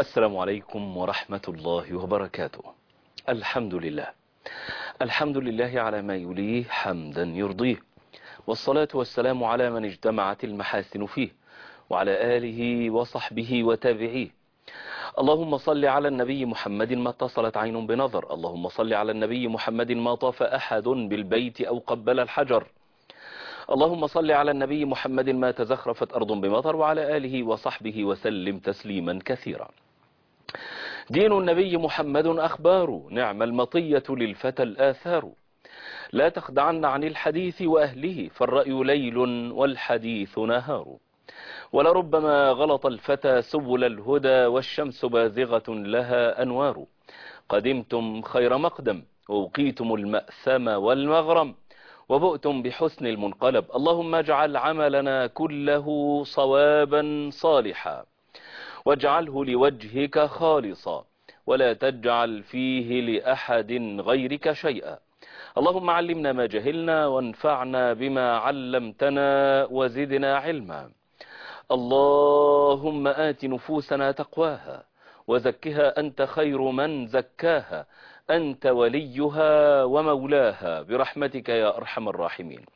السلام عليكم ورحمة الله وبركاته الحمد لله الحمد لله على ما يليه حمدا يرضيه والصلاة والسلام على من اجتمعت المحاسن فيه وعلى آله وصحبه وتابعيه اللهم صل على النبي محمد ما اتصلت عين بنظر اللهم صل على النبي محمد ما طاف أحد بالبيت أو قبل الحجر اللهم صل على النبي محمد ما تزخرفت أرض بمطر وعلى آله وصحبه وسلم تسليما كثيرا دين النبي محمد أخبار نعم المطية للفتى الآثار لا تخدعن عن الحديث وأهله فالرأي ليل والحديث نهار ولربما غلط الفتى سبل الهدى والشمس بازغة لها أنوار قدمتم خير مقدم ووقيتم المأثم والمغرم وبؤتم بحسن المنقلب اللهم اجعل عملنا كله صوابا صالحا واجعله لوجهك خالصا ولا تجعل فيه لأحد غيرك شيئا اللهم علمنا ما جهلنا وانفعنا بما علمتنا وزدنا علما اللهم آت نفوسنا تقواها وزكها أنت خير من زكاها أنت وليها ومولاها برحمتك يا أرحم الراحمين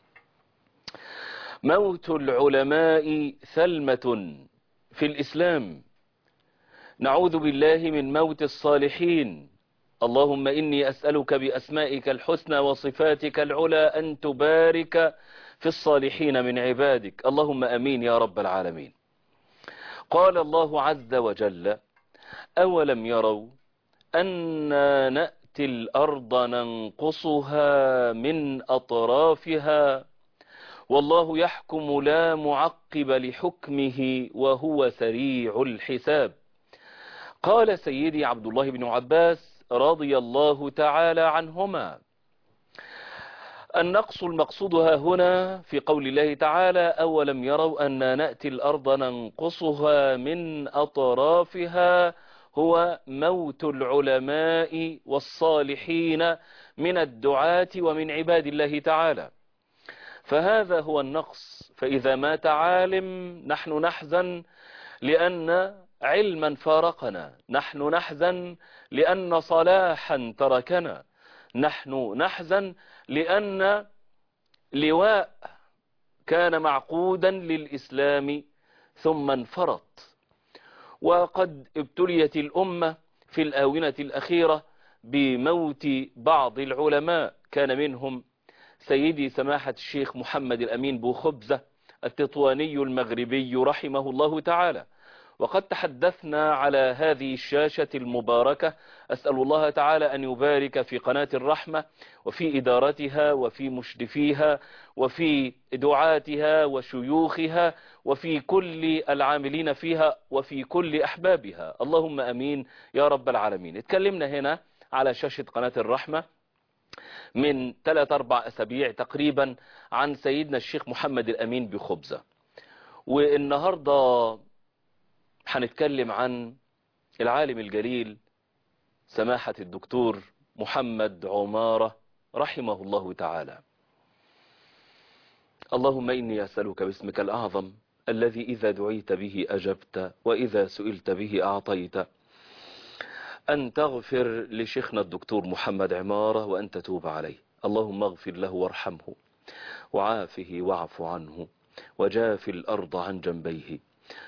موت العلماء ثلمة في الإسلام نعوذ بالله من موت الصالحين اللهم إني أسألك بأسمائك الحسنى وصفاتك العلى أن تبارك في الصالحين من عبادك اللهم أمين يا رب العالمين قال الله عز وجل أولم يروا أنا نأتي الأرض ننقصها من أطرافها والله يحكم لا معقب لحكمه وهو سريع الحساب قال سيدي عبد الله بن عباس رضي الله تعالى عنهما النقص المقصود ها هنا في قول الله تعالى أولم يروا أن نأتي الأرض ننقصها من أطرافها هو موت العلماء والصالحين من الدعاة ومن عباد الله تعالى فهذا هو النقص فإذا مات عالم نحن نحزن لأن علما فارقنا نحن نحزن لأن صلاحا تركنا نحن نحزن لأن لواء كان معقودا للإسلام ثم انفرط وقد ابتليت الأمة في الآونة الأخيرة بموت بعض العلماء كان منهم سيدي سماحة الشيخ محمد الأمين بو خبزة التطواني المغربي رحمه الله تعالى وقد تحدثنا على هذه الشاشة المباركة أسأل الله تعالى أن يبارك في قناة الرحمة وفي إدارتها وفي مشرفيها وفي دعاتها وشيوخها وفي كل العاملين فيها وفي كل أحبابها اللهم أمين يا رب العالمين اتكلمنا هنا على شاشة قناة الرحمة من 3-4 أسابيع تقريبا عن سيدنا الشيخ محمد الأمين بخبزة والنهاردة هنتكلم عن العالم الجليل سماحة الدكتور محمد عمارة رحمه الله تعالى اللهم إني أسألك باسمك الأعظم الذي إذا دعيت به أجبت وإذا سئلت به أعطيت أن تغفر لشيخنا الدكتور محمد عمارة وأن تتوب عليه اللهم اغفر له وارحمه وعافه واعف عنه وجاف الأرض عن جنبيه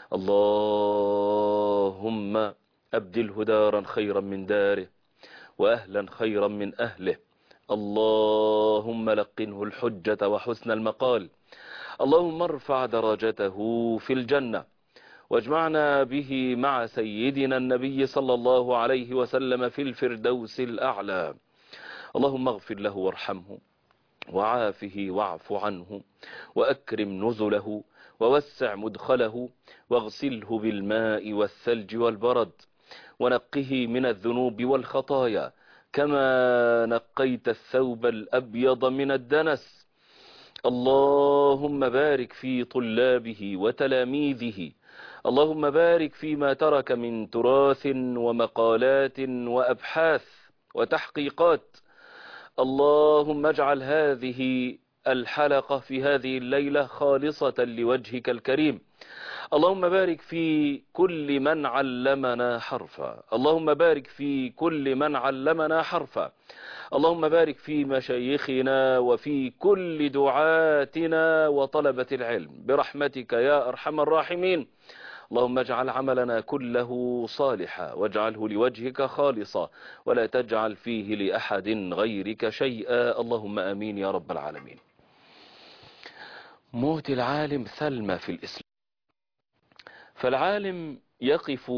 اللهم أبدله دارا خيرا من داره وأهلا خيرا من أهله اللهم لقنه الحجة وحسن المقال اللهم ارفع درجته في الجنة واجمعنا به مع سيدنا النبي صلى الله عليه وسلم في الفردوس الأعلى اللهم اغفر له وارحمه وعافه واعف عنه وأكرم نزله ووسع مدخله واغسله بالماء والثلج والبرد ونقه من الذنوب والخطايا كما نقيت الثوب الأبيض من الدنس اللهم بارك في طلابه وتلاميذه اللهم بارك فيما ترك من تراث ومقالات وأبحاث وتحقيقات اللهم اجعل هذه الحلقة في هذه الليلة خالصة لوجهك الكريم اللهم بارك في كل من علمنا حرفا اللهم بارك في كل من علمنا حرفا اللهم بارك في مشايخنا وفي كل دعاتنا وطلبة العلم برحمتك يا أرحم الراحمين اللهم اجعل عملنا كله صالحا واجعله لوجهك خالصا ولا تجعل فيه لأحد غيرك شيئا اللهم أمين يا رب العالمين موت العالم ثلمة في الإسلام فالعالم يقف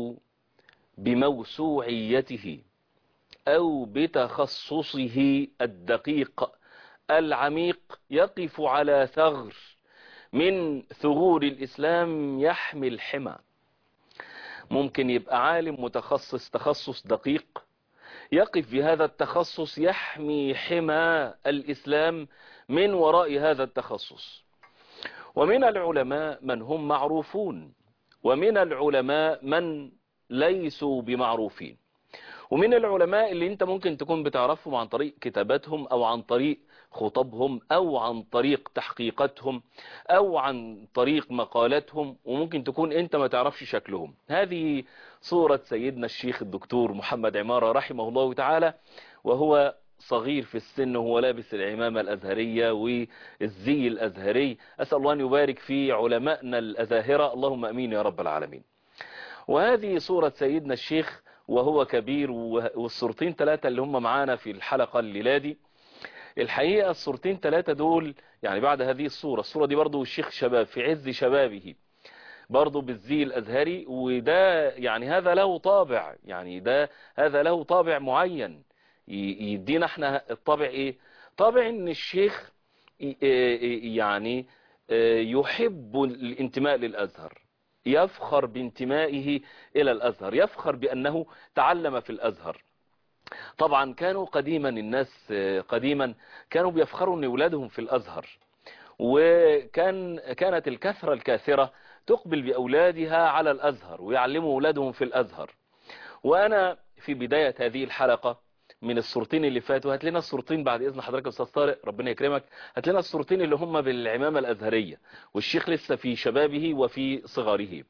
بموسوعيته أو بتخصصه الدقيق العميق يقف على ثغر من ثغور الإسلام يحمي الحمى ممكن يبقى عالم متخصص تخصص دقيق يقف بهذا التخصص يحمي حمى الإسلام من وراء هذا التخصص ومن العلماء من هم معروفون ومن العلماء من ليسوا بمعروفين ومن العلماء اللي انت ممكن تكون بتعرفهم عن طريق كتاباتهم او عن طريق خطبهم او عن طريق تحقيقاتهم او عن طريق مقالاتهم وممكن تكون انت ما تعرفش شكلهم هذه صورة سيدنا الشيخ الدكتور محمد عمارة رحمه الله تعالى وهو صغير في السن وهو لابس العمامة الأزهرية والزي الأزهري أسأل الله أن يبارك في علمائنا الأزاهرة اللهم أمين يا رب العالمين وهذه صورة سيدنا الشيخ وهو كبير والصورتين ثلاثة اللي هم معانا في الحلقة الليلة دي الحقيقة الصورتين ثلاثة دول يعني بعد هذه الصورة الصورة دي برضو الشيخ شباب في عز شبابه برضو بالزي الأزهري وده يعني هذا له طابع يعني ده هذا له طابع معين يدينا احنا الطابع ايه طابع ان الشيخ يعني يحب الانتماء للأزهر يفخر بانتمائه إلى الأزهر يفخر بأنه تعلم في الأزهر طبعا كانوا قديما الناس قديما كانوا بيفخروا ان اولادهم في الازهر وكان كانت الكثرة الكاثرة تقبل باولادها على الازهر ويعلموا اولادهم في الازهر وانا في بداية هذه الحلقة من الصورتين اللي فاتوا هات لنا الصورتين بعد اذن حضرتك استاذ طارق ربنا يكرمك هات لنا الصورتين اللي هم بالعمامة الازهرية والشيخ لسه في شبابه وفي صغاره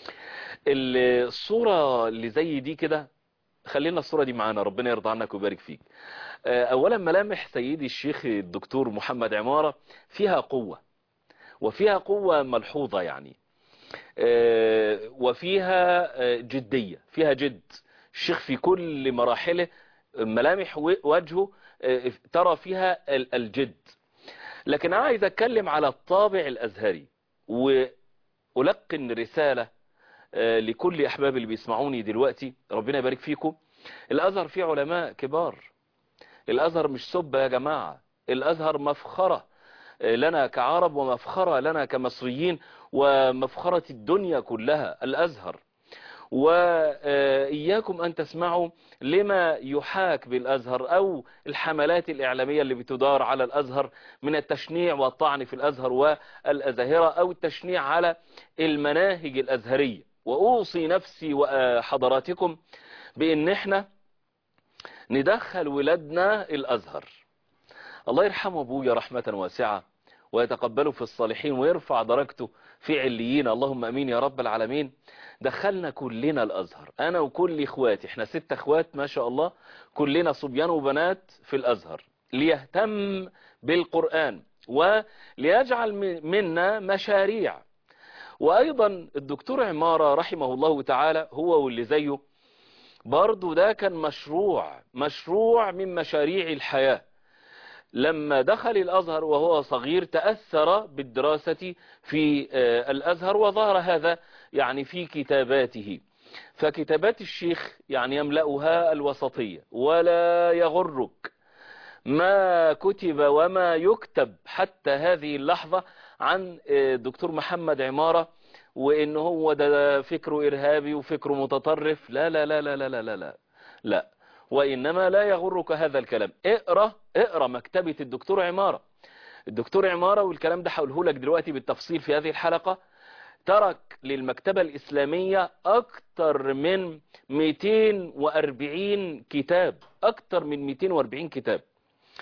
الصورة اللي زي دي كده خلينا الصورة دي معانا ربنا يرضى عنك ويبارك فيك اولا ملامح سيدي الشيخ الدكتور محمد عمارة فيها قوة وفيها قوة ملحوظة يعني وفيها جدية فيها جد الشيخ في كل مراحله ملامح وجهه ترى فيها الجد لكن انا عايز اتكلم على الطابع الازهري والقن رسالة لكل احباب اللي بيسمعوني دلوقتي ربنا يبارك فيكم الازهر فيه علماء كبار الازهر مش سب يا جماعة الازهر مفخرة لنا كعرب ومفخرة لنا كمصريين ومفخرة الدنيا كلها الازهر وإياكم أن تسمعوا لما يحاك بالأزهر أو الحملات الإعلامية اللي بتدار على الأزهر من التشنيع والطعن في الأزهر والأزاهرة أو التشنيع على المناهج الأزهرية وأوصي نفسي وحضراتكم بأن احنا ندخل ولادنا الأزهر الله يرحمه أبويا رحمة واسعة ويتقبله في الصالحين ويرفع درجته في عليين اللهم أمين يا رب العالمين دخلنا كلنا الأزهر أنا وكل إخواتي احنا ست أخوات ما شاء الله كلنا صبيان وبنات في الأزهر ليهتم بالقرآن وليجعل منا مشاريع وأيضا الدكتور عمارة رحمه الله تعالى هو واللي زيه برضو ده كان مشروع مشروع من مشاريع الحياة لما دخل الأزهر وهو صغير تأثر بالدراسة في الأزهر وظهر هذا يعني في كتاباته فكتابات الشيخ يعني يملأها الوسطية ولا يغرك ما كتب وما يكتب حتى هذه اللحظة عن دكتور محمد عمارة وإن هو ده فكره إرهابي وفكره متطرف لا لا لا لا لا لا لا لا, لا. وإنما لا يغرك هذا الكلام اقرأ اقرأ مكتبة الدكتور عمارة الدكتور عمارة والكلام ده هقوله لك دلوقتي بالتفصيل في هذه الحلقة ترك للمكتبة الإسلامية أكثر من 240 كتاب أكثر من 240 كتاب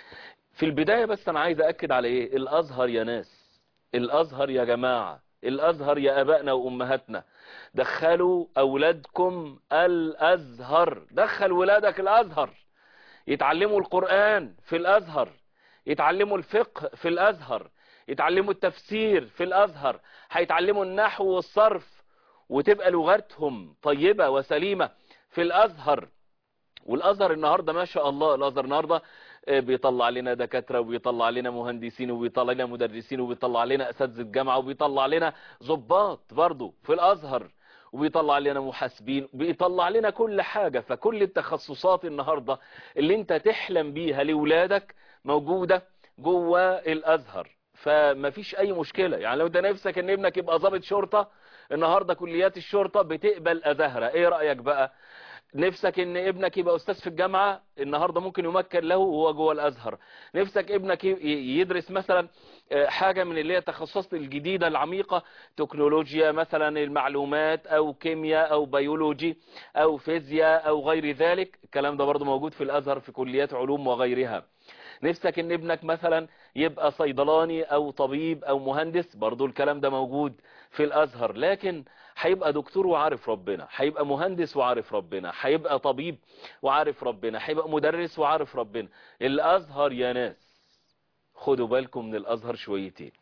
في البداية بس أنا عايز أكد على إيه الأزهر يا ناس الأزهر يا جماعة الأزهر يا أبائنا وأمهاتنا دخلوا أولادكم الأزهر دخل ولادك الأزهر يتعلموا القرآن في الأزهر يتعلموا الفقه في الأزهر يتعلموا التفسير في الأزهر هيتعلموا النحو والصرف وتبقى لغتهم طيبة وسليمة في الأزهر والأزهر النهاردة ما شاء الله الأزهر النهاردة بيطلع لنا دكاترة وبيطلع لنا مهندسين وبيطلع لنا مدرسين وبيطلع لنا أساتذة جامعة وبيطلع لنا ضباط برضو في الأزهر وبيطلع لنا محاسبين بيطلع لنا كل حاجة فكل التخصصات النهاردة اللي انت تحلم بيها لولادك موجودة جوه الأزهر فما فيش أي مشكلة يعني لو انت نفسك ان ابنك يبقى ضابط شرطة النهاردة كليات الشرطة بتقبل أزهرة ايه رأيك بقى نفسك ان ابنك يبقى استاذ في الجامعة النهاردة ممكن يمكن له وهو جوه الازهر نفسك ابنك يدرس مثلا حاجة من اللي هي التخصصات الجديدة العميقة تكنولوجيا مثلا المعلومات او كيمياء او بيولوجي او فيزياء او غير ذلك الكلام ده برضو موجود في الازهر في كليات علوم وغيرها نفسك ان ابنك مثلا يبقى صيدلاني او طبيب او مهندس برضو الكلام ده موجود في الازهر لكن هيبقى دكتور وعارف ربنا هيبقى مهندس وعارف ربنا هيبقى طبيب وعارف ربنا هيبقى مدرس وعارف ربنا الازهر يا ناس خدوا بالكم من الازهر شويتين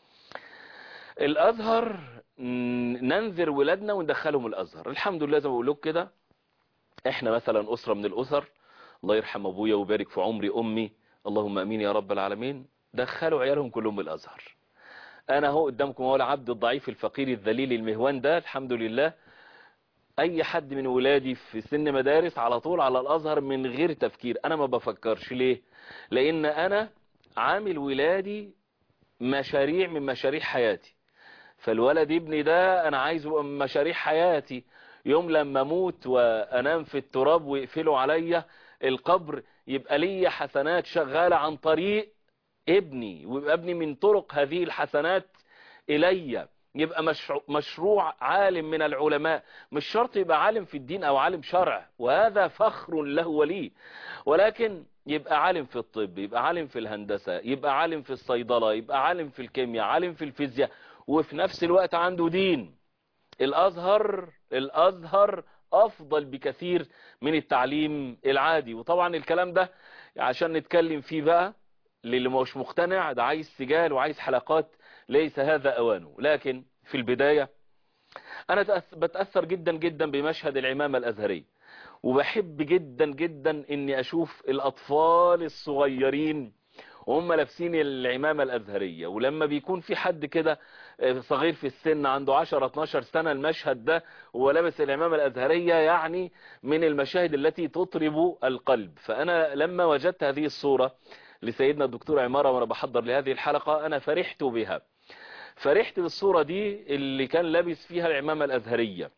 الازهر ننذر ولادنا وندخلهم الازهر الحمد لله زي ما بقول لكم كده احنا مثلا اسره من الاسر الله يرحم ابويا ويبارك في عمري امي اللهم امين يا رب العالمين دخلوا عيالهم كلهم الازهر انا اهو قدامكم هو العبد الضعيف الفقير الذليل المهوان ده الحمد لله اي حد من ولادي في سن مدارس على طول على الازهر من غير تفكير انا ما بفكرش ليه لان انا عامل ولادي مشاريع من مشاريع حياتي فالولد ابني ده انا عايزه من مشاريع حياتي يوم لما اموت وانام في التراب ويقفلوا عليا القبر يبقى لي حسنات شغالة عن طريق ابني ويبقى ابني من طرق هذه الحسنات إلي يبقى مشروع, مشروع عالم من العلماء مش شرط يبقى عالم في الدين أو عالم شرع وهذا فخر له ولي ولكن يبقى عالم في الطب يبقى عالم في الهندسة يبقى عالم في الصيدلة يبقى عالم في الكيمياء عالم في الفيزياء وفي نفس الوقت عنده دين الأزهر الأزهر أفضل بكثير من التعليم العادي وطبعا الكلام ده عشان نتكلم فيه بقى للي مش مقتنع ده عايز سجال وعايز حلقات ليس هذا أوانه لكن في البداية أنا بتأثر جدا جدا بمشهد العمامة الأزهرية وبحب جدا جدا اني اشوف الاطفال الصغيرين وهم لابسين العمامة الازهرية ولما بيكون في حد كده صغير في السن عنده 10 12 سنة المشهد ده وهو لابس العمامة الازهرية يعني من المشاهد التي تطرب القلب فانا لما وجدت هذه الصورة لسيدنا الدكتور عمارة وانا بحضر لهذه الحلقة انا فرحت بها فرحت بالصورة دي اللي كان لابس فيها العمامة الازهرية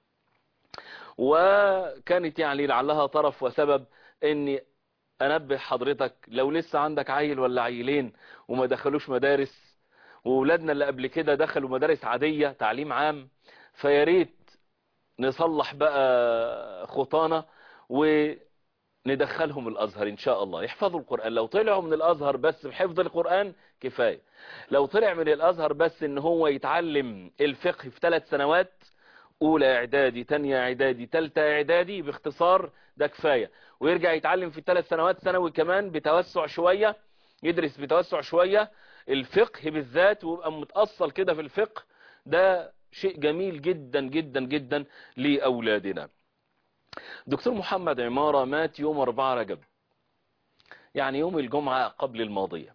وكانت يعني لعلها طرف وسبب اني انبه حضرتك لو لسه عندك عيل ولا عيلين وما دخلوش مدارس وولادنا اللي قبل كده دخلوا مدارس عادية تعليم عام فياريت نصلح بقى خطانا وندخلهم الازهر ان شاء الله يحفظوا القرآن لو طلعوا من الازهر بس بحفظ القرآن كفاية لو طلع من الازهر بس ان هو يتعلم الفقه في ثلاث سنوات اولى اعدادي تانية اعدادي تالتة اعدادي باختصار ده كفاية ويرجع يتعلم في الثلاث سنوات ثانوي كمان بتوسع شوية يدرس بتوسع شوية الفقه بالذات ويبقى متأصل كده في الفقه ده شيء جميل جدا جدا جدا لأولادنا دكتور محمد عمارة مات يوم 4 رجب يعني يوم الجمعة قبل الماضية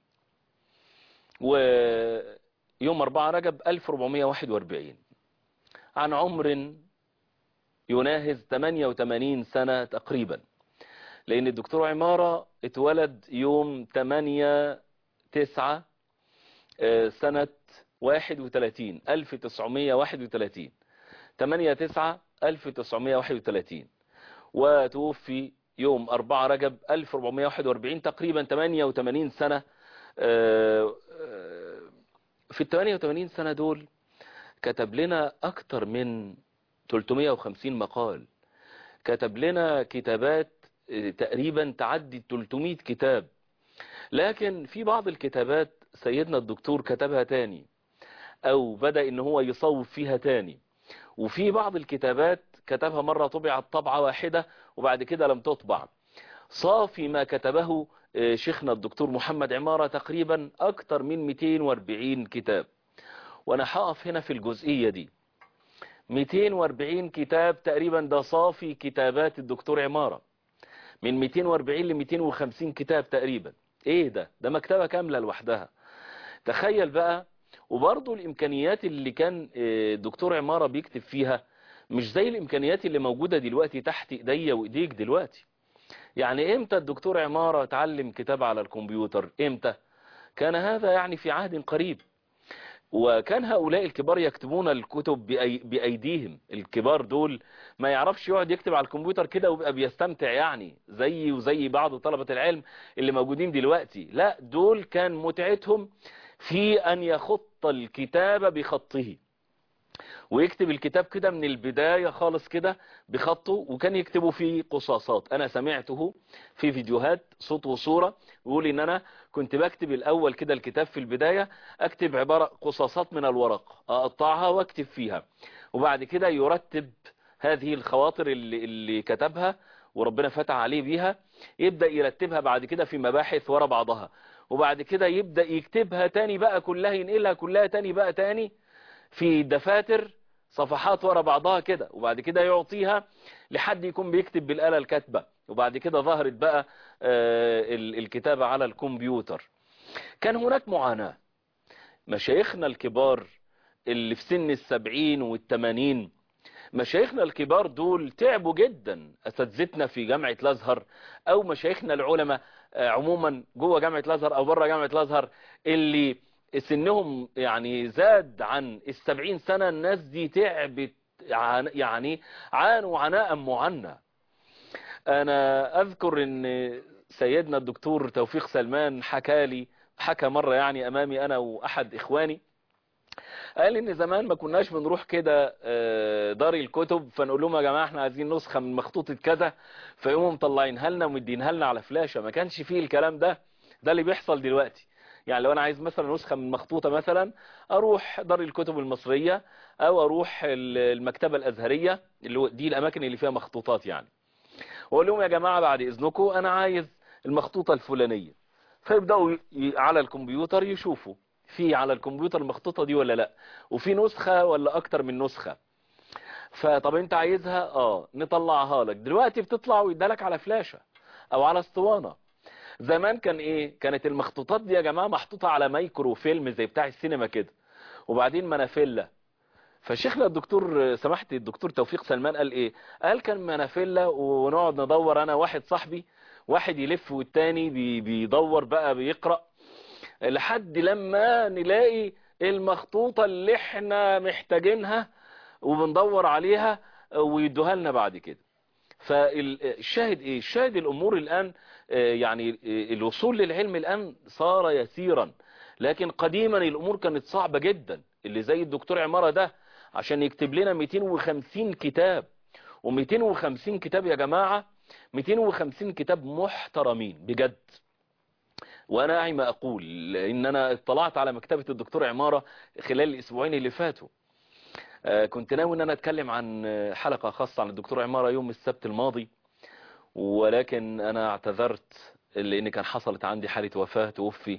ويوم 4 رجب 1441 عن عمر يناهز 88 سنة تقريبا لأن الدكتور عمارة اتولد يوم 8 9 سنة 31 1931 8 9 1931 وتوفي يوم 4 رجب 1441 تقريبا 88 سنة في ال 88 سنة دول كتب لنا أكتر من 350 مقال كتب لنا كتابات تقريبا تعدي 300 كتاب لكن في بعض الكتابات سيدنا الدكتور كتبها تاني او بدأ ان هو يصوب فيها تاني وفي بعض الكتابات كتبها مرة طبعت طبعة واحدة وبعد كده لم تطبع صافي ما كتبه شيخنا الدكتور محمد عمارة تقريبا اكتر من 240 كتاب وانا هقف هنا في الجزئية دي 240 كتاب تقريبا ده صافي كتابات الدكتور عمارة من 240 ل 250 كتاب تقريبا ايه ده ده مكتبة كاملة لوحدها تخيل بقى وبرضه الامكانيات اللي كان الدكتور عمارة بيكتب فيها مش زي الامكانيات اللي موجودة دلوقتي تحت ايديا وايديك دلوقتي يعني امتى الدكتور عمارة اتعلم كتاب على الكمبيوتر امتى كان هذا يعني في عهد قريب وكان هؤلاء الكبار يكتبون الكتب بأي بأيديهم الكبار دول ما يعرفش يقعد يكتب على الكمبيوتر كده ويبقى بيستمتع يعني زي وزي بعض طلبة العلم اللي موجودين دلوقتي لا دول كان متعتهم في أن يخط الكتاب بخطه ويكتب الكتاب كده من البداية خالص كده بخطه وكان يكتبه في قصاصات انا سمعته في فيديوهات صوت وصورة يقول ان انا كنت بكتب الاول كده الكتاب في البداية اكتب عبارة قصاصات من الورق اقطعها واكتب فيها وبعد كده يرتب هذه الخواطر اللي, اللي كتبها وربنا فتح عليه بيها يبدأ يرتبها بعد كده في مباحث ورا بعضها وبعد كده يبدأ يكتبها تاني بقى كلها ينقلها كلها تاني بقى تاني في دفاتر صفحات ورا بعضها كده وبعد كده يعطيها لحد يكون بيكتب بالآلة الكاتبة وبعد كده ظهرت بقى الكتابة على الكمبيوتر كان هناك معاناة مشايخنا الكبار اللي في سن السبعين والتمانين مشايخنا الكبار دول تعبوا جدا أساتذتنا في جامعة الأزهر أو مشايخنا العلماء عموما جوه جامعة الأزهر أو بره جامعة الأزهر اللي سنهم يعني زاد عن السبعين سنة الناس دي تعبت يعني عانوا عناء معنا انا اذكر ان سيدنا الدكتور توفيق سلمان حكى لي حكى مرة يعني امامي انا واحد اخواني قال ان زمان ما كناش بنروح كده دار الكتب فنقول لهم يا جماعة احنا عايزين نسخة من مخطوطة كذا فيقوموا مطلعينها لنا ومدينها لنا على فلاشة ما كانش فيه الكلام ده ده اللي بيحصل دلوقتي يعني لو انا عايز مثلا نسخة من مخطوطة مثلا اروح دار الكتب المصرية او اروح المكتبة الازهرية اللي دي الاماكن اللي فيها مخطوطات يعني واقول لهم يا جماعة بعد اذنكم انا عايز المخطوطة الفلانية فيبدأوا على الكمبيوتر يشوفوا في على الكمبيوتر المخطوطة دي ولا لا وفي نسخة ولا اكتر من نسخة فطب انت عايزها اه نطلعها لك دلوقتي بتطلع ويدالك على فلاشة او على اسطوانة زمان كان ايه كانت المخطوطات دي يا جماعة محطوطة على مايكرو فيلم زي بتاع السينما كده وبعدين منافلة فشيخنا الدكتور سماحة الدكتور توفيق سلمان قال ايه قال كان منافلة ونقعد ندور انا واحد صاحبي واحد يلف والتاني بي بيدور بقى بيقرأ لحد لما نلاقي المخطوطة اللي احنا محتاجينها وبندور عليها ويدوها لنا بعد كده فالشاهد ايه الشاهد الامور الان يعني الوصول للعلم الان صار يسيرا لكن قديما الامور كانت صعبة جدا اللي زي الدكتور عمارة ده عشان يكتب لنا 250 كتاب و250 كتاب يا جماعة 250 كتاب محترمين بجد وانا اعي ما اقول ان انا اطلعت على مكتبة الدكتور عمارة خلال الاسبوعين اللي فاتوا كنت ناوي ان انا اتكلم عن حلقة خاصة عن الدكتور عمارة يوم السبت الماضي ولكن انا اعتذرت لان كان حصلت عندي حالة وفاة توفي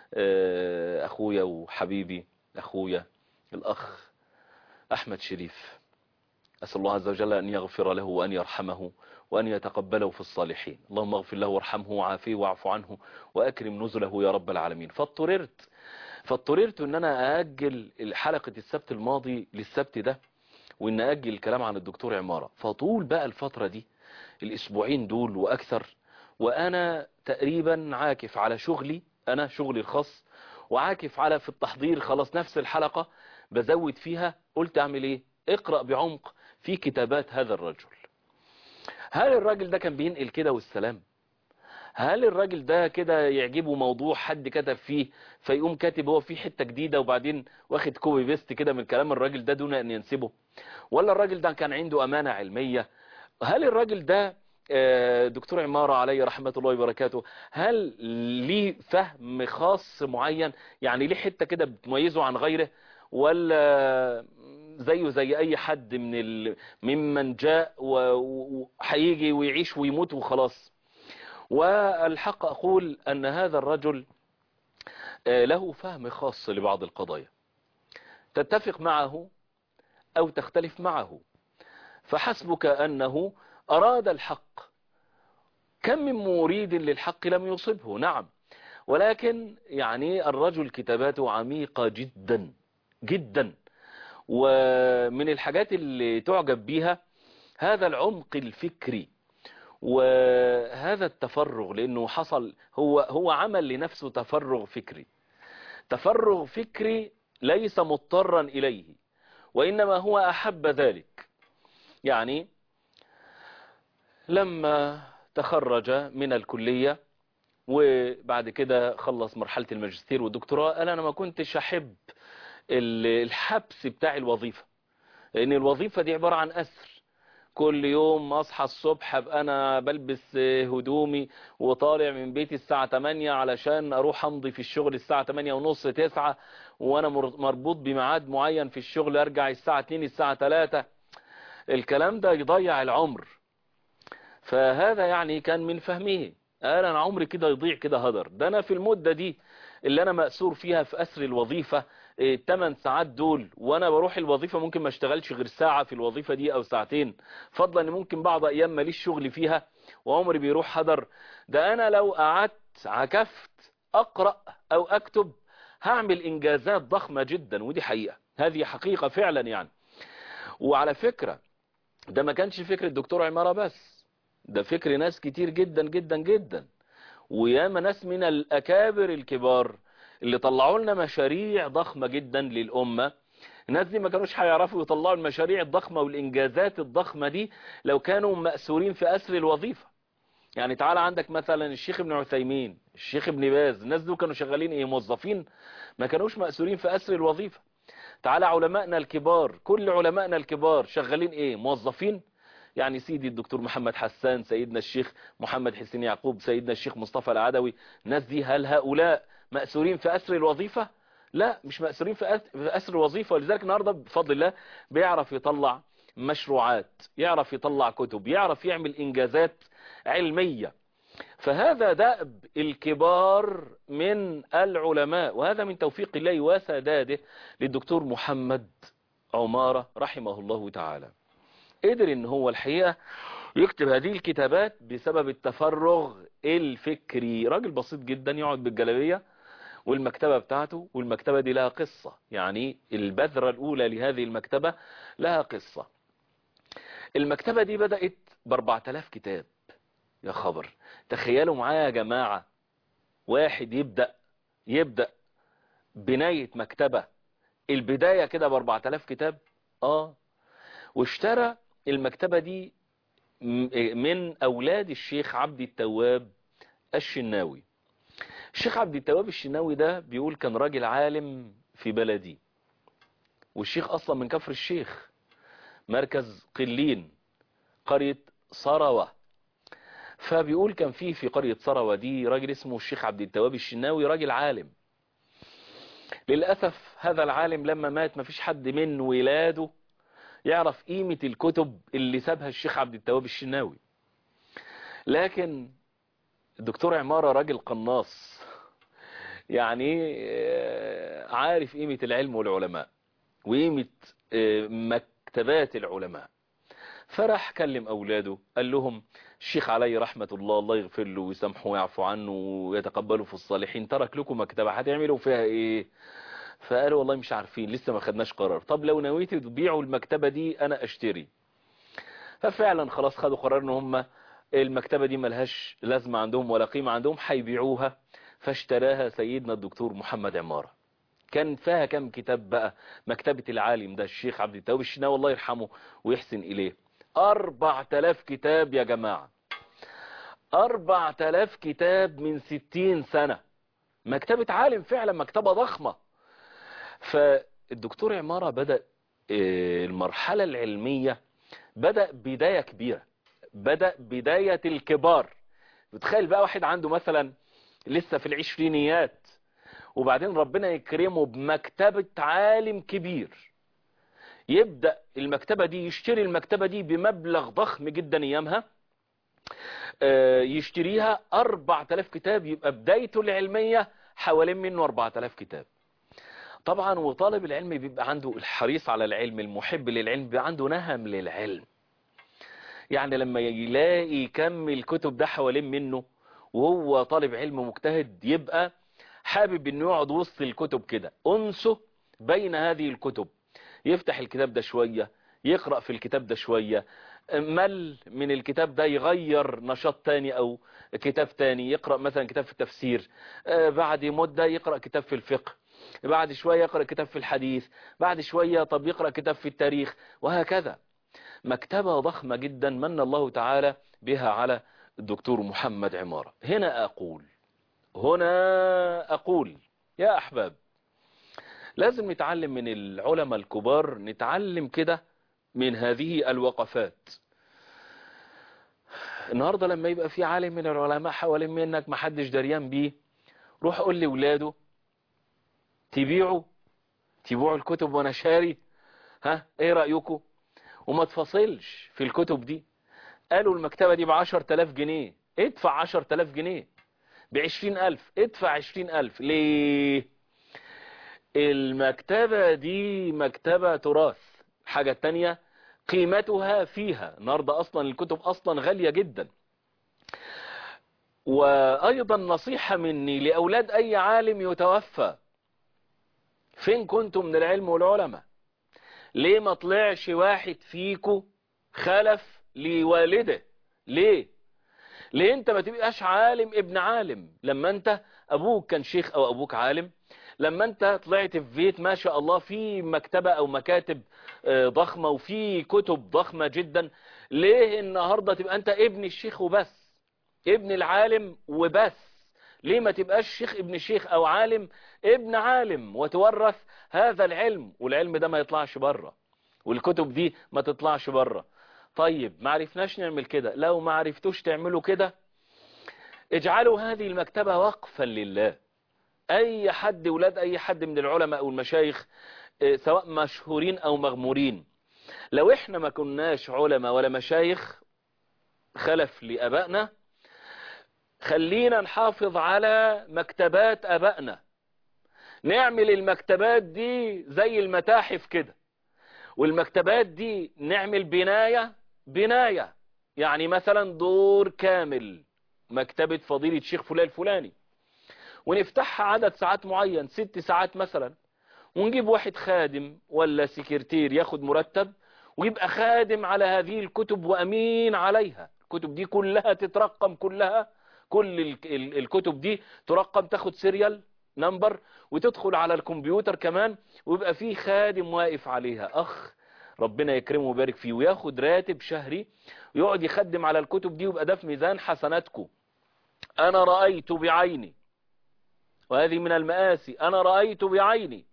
اخويا وحبيبي اخويا الاخ احمد شريف اسال الله عز وجل ان يغفر له وان يرحمه وأن يتقبله في الصالحين اللهم اغفر له وارحمه وعافيه واعف عنه وأكرم نزله يا رب العالمين فاضطررت فاضطررت ان انا اجل حلقة السبت الماضي للسبت ده وان اجل الكلام عن الدكتور عمارة فطول بقى الفترة دي الاسبوعين دول واكثر وانا تقريبا عاكف على شغلي انا شغلي الخاص وعاكف على في التحضير خلاص نفس الحلقة بزود فيها قلت اعمل ايه اقرأ بعمق في كتابات هذا الرجل هل الراجل ده كان بينقل كده والسلام هل الراجل ده كده يعجبه موضوع حد كتب فيه فيقوم كاتب هو فيه حتة جديدة وبعدين واخد كوبي بيست كده من كلام الراجل ده دون ان ينسبه ولا الراجل ده كان عنده امانة علمية هل الراجل ده آه، دكتور عمارة عليه رحمة الله وبركاته هل ليه فهم خاص معين يعني ليه حتة كده بتميزه عن غيره ولا زيه زي اي حد من ال... ممن جاء وهيجي ويعيش ويموت وخلاص والحق اقول ان هذا الرجل آه، له فهم خاص لبعض القضايا تتفق معه او تختلف معه فحسبك انه اراد الحق كم من مريد للحق لم يصبه نعم ولكن يعني الرجل كتاباته عميقة جدا جدا ومن الحاجات اللي تعجب بيها هذا العمق الفكري وهذا التفرغ لانه حصل هو هو عمل لنفسه تفرغ فكري تفرغ فكري ليس مضطرا اليه وانما هو احب ذلك يعني لما تخرج من الكلية وبعد كده خلص مرحلة الماجستير والدكتوراه قال انا ما كنتش احب الحبس بتاع الوظيفة لان الوظيفة دي عبارة عن اسر كل يوم اصحى الصبح ابقى انا بلبس هدومي وطالع من بيتي الساعة 8 علشان اروح امضي في الشغل الساعة 8 ونص 9 وانا مربوط بميعاد معين في الشغل ارجع الساعة 2 الساعة 3 الكلام ده يضيع العمر فهذا يعني كان من فهمه قال انا عمري كده يضيع كده هدر ده انا في المدة دي اللي انا مأسور فيها في اسر الوظيفة 8 ساعات دول وانا بروح الوظيفة ممكن ما اشتغلش غير ساعة في الوظيفة دي او ساعتين فضلا ان ممكن بعض ايام ماليش شغل فيها وعمري بيروح هدر ده انا لو قعدت عكفت اقرأ او اكتب هعمل انجازات ضخمة جدا ودي حقيقة هذه حقيقة فعلا يعني وعلى فكرة ده ما كانش فكر الدكتور عمارة بس ده فكر ناس كتير جدا جدا جدا وياما ناس من الأكابر الكبار اللي طلعوا لنا مشاريع ضخمة جدا للأمة الناس دي ما كانوش هيعرفوا يطلعوا المشاريع الضخمة والإنجازات الضخمة دي لو كانوا مأسورين في أسر الوظيفة يعني تعالى عندك مثلا الشيخ ابن عثيمين الشيخ ابن باز الناس دول كانوا شغالين ايه موظفين ما كانوش مأسورين في أسر الوظيفة تعالى علمائنا الكبار كل علمائنا الكبار شغالين ايه موظفين يعني سيدي الدكتور محمد حسان سيدنا الشيخ محمد حسين يعقوب سيدنا الشيخ مصطفى العدوي الناس دي هل هؤلاء مأسورين في أسر الوظيفة لا مش مأسورين في أسر الوظيفة ولذلك النهاردة بفضل الله بيعرف يطلع مشروعات يعرف يطلع كتب يعرف يعمل إنجازات علمية فهذا دأب الكبار من العلماء وهذا من توفيق الله وسداده للدكتور محمد عمارة رحمه الله تعالى قدر ان هو الحقيقة يكتب هذه الكتابات بسبب التفرغ الفكري راجل بسيط جدا يقعد بالجلبية والمكتبة بتاعته والمكتبة دي لها قصة يعني البذرة الأولى لهذه المكتبة لها قصة المكتبة دي بدأت ب 4000 كتاب يا خبر تخيلوا معايا يا جماعة واحد يبدأ يبدأ بناية مكتبة البداية كده ب 4000 كتاب اه واشترى المكتبة دي من أولاد الشيخ عبد التواب الشناوي الشيخ عبد التواب الشناوي ده بيقول كان راجل عالم في بلدي والشيخ أصلا من كفر الشيخ مركز قلين قرية صروة فبيقول كان فيه في قرية صروة دي راجل اسمه الشيخ عبد التواب الشناوي راجل عالم للأسف هذا العالم لما مات ما فيش حد من ولاده يعرف قيمة الكتب اللي سابها الشيخ عبد التواب الشناوي لكن الدكتور عمارة راجل قناص يعني عارف قيمة العلم والعلماء وقيمة مكتبات العلماء فرح كلم أولاده قال لهم الشيخ علي رحمة الله الله يغفر له ويسامحه ويعفو عنه ويتقبله في الصالحين ترك لكم مكتبة هتعملوا فيها ايه فقالوا والله مش عارفين لسه ما خدناش قرار طب لو نويتوا تبيعوا المكتبة دي انا اشتري ففعلا خلاص خدوا قرار ان هم المكتبة دي ملهاش لازمة عندهم ولا قيمة عندهم هيبيعوها فاشتراها سيدنا الدكتور محمد عمارة كان فيها كم كتاب بقى مكتبة العالم ده الشيخ عبد التواب الشناوي الله يرحمه ويحسن إليه أربع تلاف كتاب يا جماعة أربع تلاف كتاب من ستين سنة مكتبة عالم فعلا مكتبة ضخمة فالدكتور عمارة بدأ المرحلة العلمية بدأ بداية كبيرة بدأ بداية الكبار بتخيل بقى واحد عنده مثلا لسه في العشرينيات وبعدين ربنا يكرمه بمكتبة عالم كبير يبدأ المكتبة دي يشتري المكتبة دي بمبلغ ضخم جدا ايامها يشتريها 4000 كتاب يبقى بدايته العلمية حوالين منه 4000 كتاب طبعا وطالب العلم بيبقى عنده الحريص على العلم المحب للعلم بيبقى عنده نهم للعلم يعني لما يلاقي كم الكتب ده حوالين منه وهو طالب علم مجتهد يبقى حابب انه يقعد وسط الكتب كده انسه بين هذه الكتب يفتح الكتاب ده شوية يقرأ في الكتاب ده شوية مل من الكتاب ده يغير نشاط تاني او كتاب تاني يقرأ مثلا كتاب في التفسير بعد مدة يقرأ كتاب في الفقه بعد شوية يقرأ كتاب في الحديث بعد شوية طب يقرأ كتاب في التاريخ وهكذا مكتبة ضخمة جدا من الله تعالى بها على الدكتور محمد عمارة هنا أقول هنا أقول يا أحباب لازم نتعلم من العلماء الكبار نتعلم كده من هذه الوقفات النهاردة لما يبقى في عالم من العلماء حوالين منك محدش دريان بيه روح قول لي ولاده تبيعوا تبيعوا الكتب وانا شاري ها ايه رأيكم وما تفصلش في الكتب دي قالوا المكتبة دي بعشر تلاف جنيه ادفع عشر تلاف جنيه بعشرين الف ادفع عشرين الف ليه المكتبة دي مكتبة تراث حاجة تانية قيمتها فيها النهاردة اصلا الكتب اصلا غالية جدا وايضا نصيحة مني لاولاد اي عالم يتوفى فين كنتم من العلم والعلماء ليه ما طلعش واحد فيكو خلف لوالده ليه ليه انت ما تبقاش عالم ابن عالم لما انت ابوك كان شيخ او ابوك عالم لما انت طلعت في بيت ما شاء الله في مكتبة او مكاتب ضخمة وفي كتب ضخمة جدا ليه النهاردة تبقى انت ابن الشيخ وبس ابن العالم وبس ليه ما تبقاش شيخ ابن شيخ او عالم ابن عالم وتورث هذا العلم والعلم ده ما يطلعش بره والكتب دي ما تطلعش بره طيب ما عرفناش نعمل كده لو ما عرفتوش تعملوا كده اجعلوا هذه المكتبة وقفا لله اي حد ولاد اي حد من العلماء او المشايخ سواء مشهورين او مغمورين لو احنا ما كناش علماء ولا مشايخ خلف لابائنا خلينا نحافظ على مكتبات ابائنا نعمل المكتبات دي زي المتاحف كده والمكتبات دي نعمل بناية بناية يعني مثلا دور كامل مكتبة فضيلة شيخ فلان الفلاني ونفتحها عدد ساعات معين ست ساعات مثلا ونجيب واحد خادم ولا سكرتير ياخد مرتب ويبقى خادم على هذه الكتب وأمين عليها الكتب دي كلها تترقم كلها كل الكتب دي ترقم تاخد سيريال نمبر وتدخل على الكمبيوتر كمان ويبقى فيه خادم واقف عليها أخ ربنا يكرمه ويبارك فيه وياخد راتب شهري ويقعد يخدم على الكتب دي ويبقى ده في ميزان حسناتكم أنا رأيت بعيني وهذه من المآسي أنا رأيت بعيني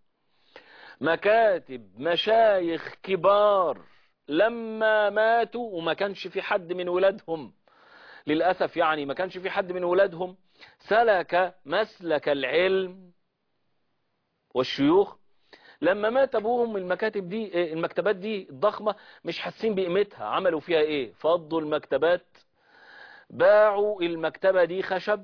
مكاتب مشايخ كبار لما ماتوا وما كانش في حد من ولادهم للأسف يعني ما كانش في حد من ولادهم سلك مسلك العلم والشيوخ لما مات ابوهم المكاتب دي المكتبات دي الضخمة مش حاسين بقيمتها عملوا فيها ايه فضوا المكتبات باعوا المكتبة دي خشب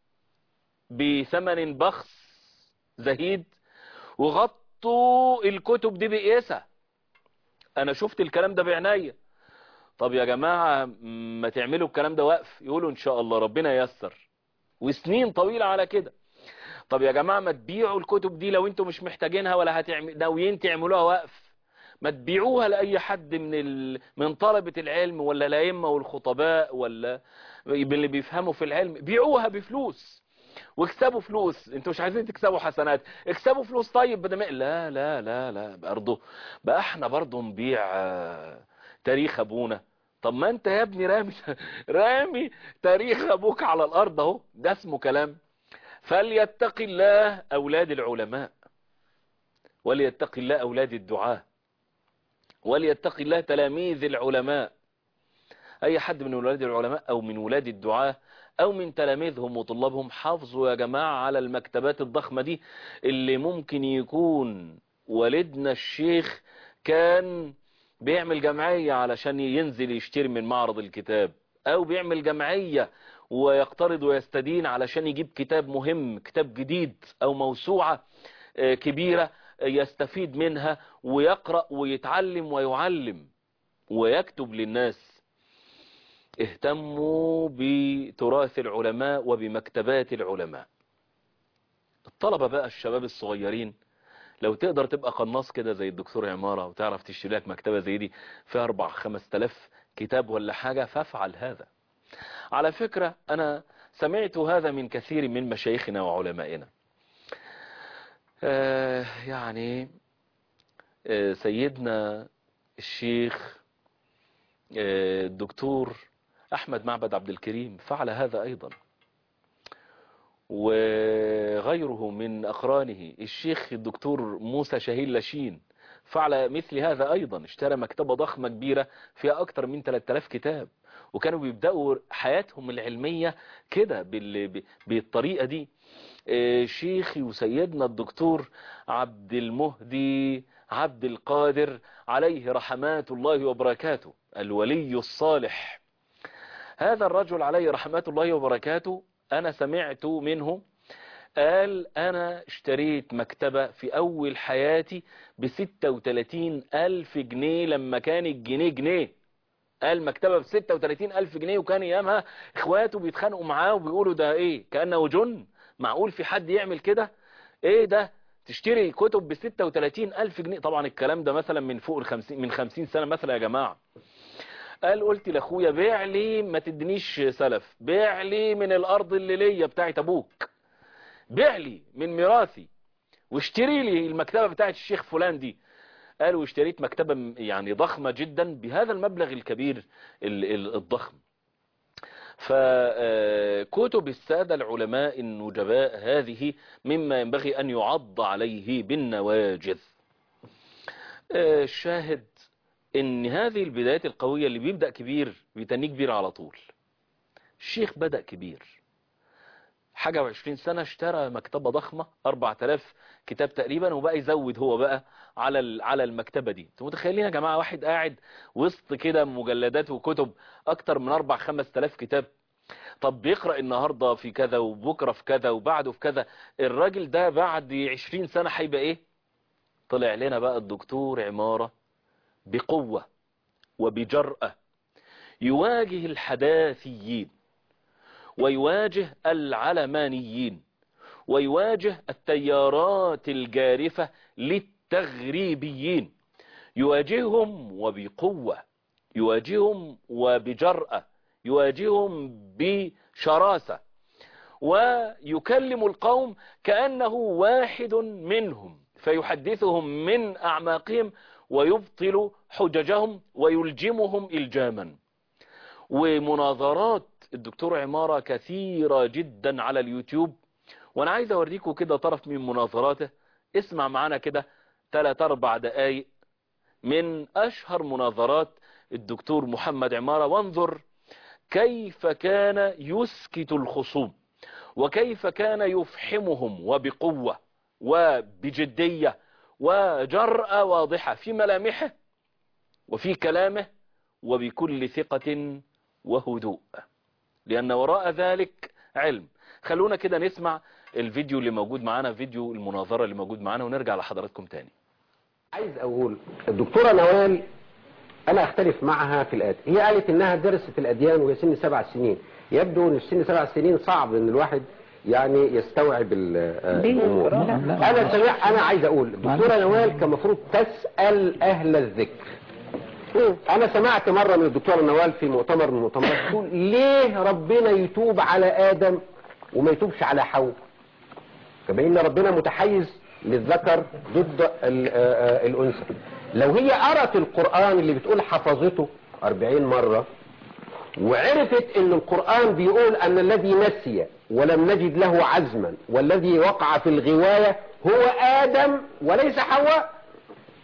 بثمن بخس زهيد وغطوا الكتب دي بقيسة انا شفت الكلام ده بعناية طب يا جماعة ما تعملوا الكلام ده وقف يقولوا ان شاء الله ربنا ييسر وسنين طويلة على كده طب يا جماعة ما تبيعوا الكتب دي لو انتم مش محتاجينها ولا هتعمل ناويين تعملوها وقف ما تبيعوها لأي حد من ال... من طلبة العلم ولا الأئمة والخطباء ولا اللي بيفهموا في العلم بيعوها بفلوس واكسبوا فلوس انتوا مش عايزين تكسبوا حسنات اكسبوا فلوس طيب بدل ما لا لا لا لا برضه بقى احنا برضه نبيع تاريخ ابونا طب ما انت يا ابني رامي رامي تاريخ ابوك على الارض اهو ده اسمه كلام فليتق الله اولاد العلماء وليتق الله اولاد الدعاة وليتق الله تلاميذ العلماء اي حد من ولاد العلماء او من ولاد الدعاة او من تلاميذهم وطلابهم حافظوا يا جماعة على المكتبات الضخمة دي اللي ممكن يكون والدنا الشيخ كان بيعمل جمعية علشان ينزل يشتري من معرض الكتاب او بيعمل جمعية ويقترض ويستدين علشان يجيب كتاب مهم كتاب جديد او موسوعة كبيرة يستفيد منها ويقرأ ويتعلم ويعلم ويكتب للناس اهتموا بتراث العلماء وبمكتبات العلماء الطلبة بقى الشباب الصغيرين لو تقدر تبقى قناص كده زي الدكتور عمارة وتعرف تشتري لك مكتبة زي دي فيها اربع خمس تلاف كتاب ولا حاجة فافعل هذا على فكرة انا سمعت هذا من كثير من مشايخنا وعلمائنا آه يعني آه سيدنا الشيخ آه الدكتور احمد معبد عبد الكريم فعل هذا ايضا وغيره من اقرانه الشيخ الدكتور موسى شهيل لاشين فعل مثل هذا ايضا اشترى مكتبة ضخمة كبيرة فيها اكتر من 3000 كتاب وكانوا بيبدأوا حياتهم العلمية كده بالطريقة دي شيخي وسيدنا الدكتور عبد المهدي عبد القادر عليه رحمات الله وبركاته الولي الصالح هذا الرجل عليه رحمات الله وبركاته أنا سمعت منه قال أنا اشتريت مكتبة في أول حياتي بستة وتلاتين ألف جنيه لما كان الجنيه جنيه قال مكتبة بستة وتلاتين ألف جنيه وكان أيامها إخواته بيتخانقوا معاه وبيقولوا ده إيه كأنه جن معقول في حد يعمل كده إيه ده تشتري كتب بستة وتلاتين ألف جنيه طبعا الكلام ده مثلا من فوق الخمسين من خمسين سنة مثلا يا جماعة قال قلت لاخويا بيع لي ما تدنيش سلف بيع لي من الارض اللي ليا بتاعت ابوك بيع لي من ميراثي واشتري لي المكتبة بتاعت الشيخ فلان دي قال واشتريت مكتبة يعني ضخمة جدا بهذا المبلغ الكبير الضخم فكتب السادة العلماء النجباء هذه مما ينبغي أن يعض عليه بالنواجذ الشاهد ان هذه البدايات القوية اللي بيبدأ كبير بيتنيه كبير على طول الشيخ بدأ كبير حاجة وعشرين سنة اشترى مكتبة ضخمة اربع تلاف كتاب تقريبا وبقى يزود هو بقى على على المكتبة دي انتوا متخيلين يا جماعة واحد قاعد وسط كده مجلدات وكتب اكتر من اربع خمس تلاف كتاب طب بيقرأ النهاردة في كذا وبكرة في كذا وبعده في كذا الراجل ده بعد عشرين سنة هيبقى ايه طلع لنا بقى الدكتور عمارة بقوة وبجرأة يواجه الحداثيين ويواجه العلمانيين ويواجه التيارات الجارفة للتغريبيين يواجههم وبقوة يواجههم وبجرأة يواجههم بشراسة ويكلم القوم كأنه واحد منهم فيحدثهم من أعماقهم ويبطل حججهم ويلجمهم إلجاما ومناظرات الدكتور عمارة كثيرة جدا على اليوتيوب وانا عايز اوريكم كده طرف من مناظراته اسمع معانا كده 3 4 دقايق من اشهر مناظرات الدكتور محمد عمارة وانظر كيف كان يسكت الخصوم وكيف كان يفحمهم وبقوة وبجدية وجرأة واضحة في ملامحه وفي كلامه وبكل ثقة وهدوء لأن وراء ذلك علم خلونا كده نسمع الفيديو اللي موجود معانا فيديو المناظرة اللي موجود معانا ونرجع لحضراتكم تاني عايز أقول الدكتورة نوال أنا أختلف معها في الآتي هي قالت إنها درست الأديان وهي سن سبع سنين يبدو إن سن سبع سنين صعب إن الواحد يعني يستوعب الامور انا سمع انا عايز اقول الدكتوره نوال كان المفروض تسال اهل الذكر انا سمعت مره من الدكتوره نوال في مؤتمر من المؤتمرات تقول ليه ربنا يتوب على ادم وما يتوبش على حواء كما ربنا متحيز للذكر ضد الانثى لو هي قرأت القران اللي بتقول حفظته 40 مره وعرفت ان القرآن بيقول ان الذي نسي ولم نجد له عزما والذي وقع في الغواية هو آدم وليس حواء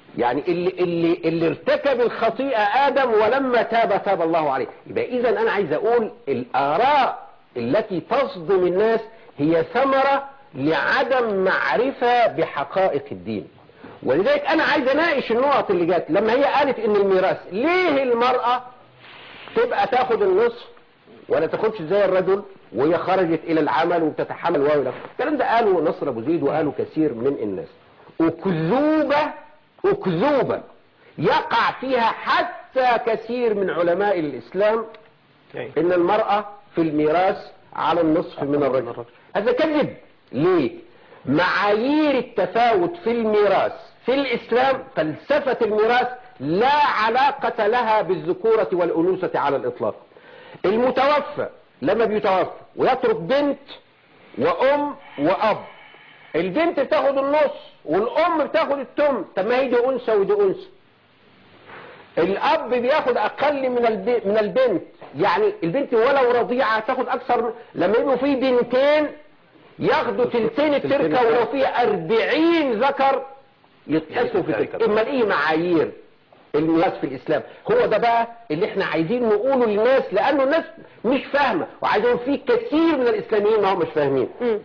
يعني اللي, اللي, اللي ارتكب الخطيئة آدم ولما تاب تاب الله عليه يبقى إذا أنا عايز أقول الآراء التي تصدم الناس هي ثمرة لعدم معرفة بحقائق الدين ولذلك أنا عايز أناقش النقط اللي جات لما هي قالت إن الميراث ليه المرأة تبقى تاخد النصف ولا تاخدش زي الرجل وهي خرجت إلى العمل وبتتحمل واو الكلام ده قاله نصر أبو زيد وقاله كثير من الناس أكذوبة أكذوبة يقع فيها حتى كثير من علماء الإسلام إن المرأة في الميراث على النصف من الرجل هذا كذب ليه معايير التفاوت في الميراث في الإسلام فلسفة الميراث لا علاقة لها بالذكورة والأنوثة على الإطلاق المتوفى لما بيتوفى ويترك بنت وأم وأب البنت بتاخد النص والأم بتاخد التم طب ما هي دي أنثى ودي أنثى الأب بياخد أقل من الب... من البنت يعني البنت ولو رضيعة تاخد أكثر من... لما يبقوا في بنتين ياخدوا تلتين التركة ولو في أربعين ذكر يتحسوا في تلك إما إيه معايير الميراث في الإسلام هو ده بقى اللي احنا عايزين نقوله للناس لأنه الناس مش فاهمة وعايزين في كثير من الإسلاميين ما هم مش فاهمين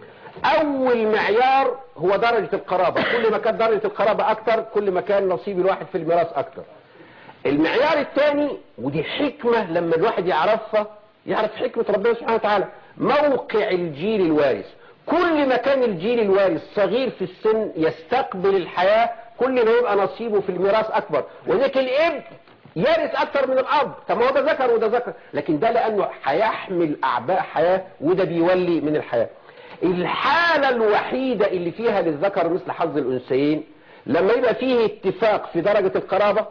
أول معيار هو درجة القرابة كل ما كانت درجة القرابة أكتر كل ما كان نصيب الواحد في الميراث أكتر المعيار الثاني ودي حكمة لما الواحد يعرفها يعرف حكمة ربنا سبحانه وتعالى موقع الجيل الوارث كل ما كان الجيل الوارث صغير في السن يستقبل الحياة كل ما يبقى نصيبه في الميراث أكبر وذلك الابن يرث أكثر من الأب طب ما هو ده ذكر وده ذكر لكن ده لأنه هيحمل أعباء حياة وده بيولي من الحياة الحالة الوحيدة اللي فيها للذكر مثل حظ الأنثيين لما يبقى فيه اتفاق في درجة القرابة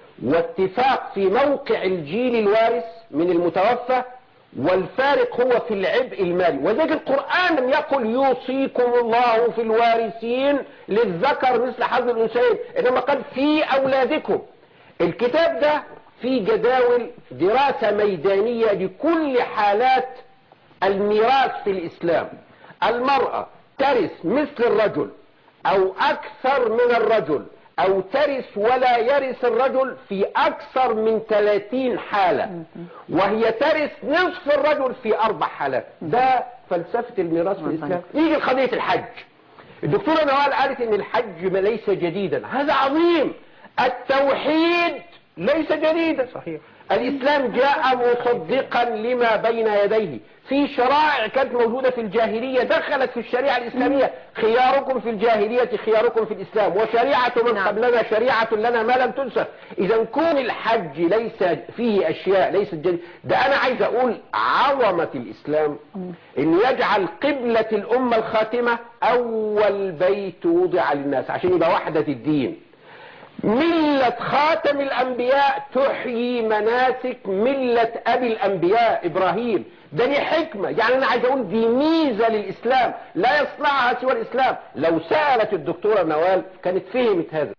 واتفاق في موقع الجيل الوارث من المتوفى والفارق هو في العبء المالي وذلك القرآن لم يقل يوصيكم الله في الوارثين للذكر مثل حظ الأنثيين إنما قال في أولادكم الكتاب ده فيه جداول دراسة ميدانية لكل حالات الميراث في الإسلام المرأة ترث مثل الرجل أو أكثر من الرجل أو ترث ولا يرث الرجل في أكثر من 30 حالة وهي ترث نصف الرجل في أربع حالات ده فلسفة الميراث في الإسلام يجي قضية الحج الدكتورة نوال قالت إن الحج ليس جديدا هذا عظيم التوحيد ليس جديدا صحيح الإسلام جاء مصدقا لما بين يديه في شرائع كانت موجودة في الجاهلية دخلت في الشريعة الإسلامية خياركم في الجاهلية خياركم في الإسلام وشريعة من نعم. قبلنا شريعة لنا ما لم تنسخ إذا كون الحج ليس فيه أشياء ليست جديدة ده أنا عايز أقول عظمة الإسلام إن يجعل قبلة الأمة الخاتمة أول بيت وضع للناس عشان يبقى وحدة الدين ملة خاتم الأنبياء تحيي مناسك ملة أبي الأنبياء إبراهيم ده دي حكمة يعني أنا عايز أقول دي ميزة للإسلام لا يصنعها سوى الإسلام لو سألت الدكتورة نوال كانت فهمت هذا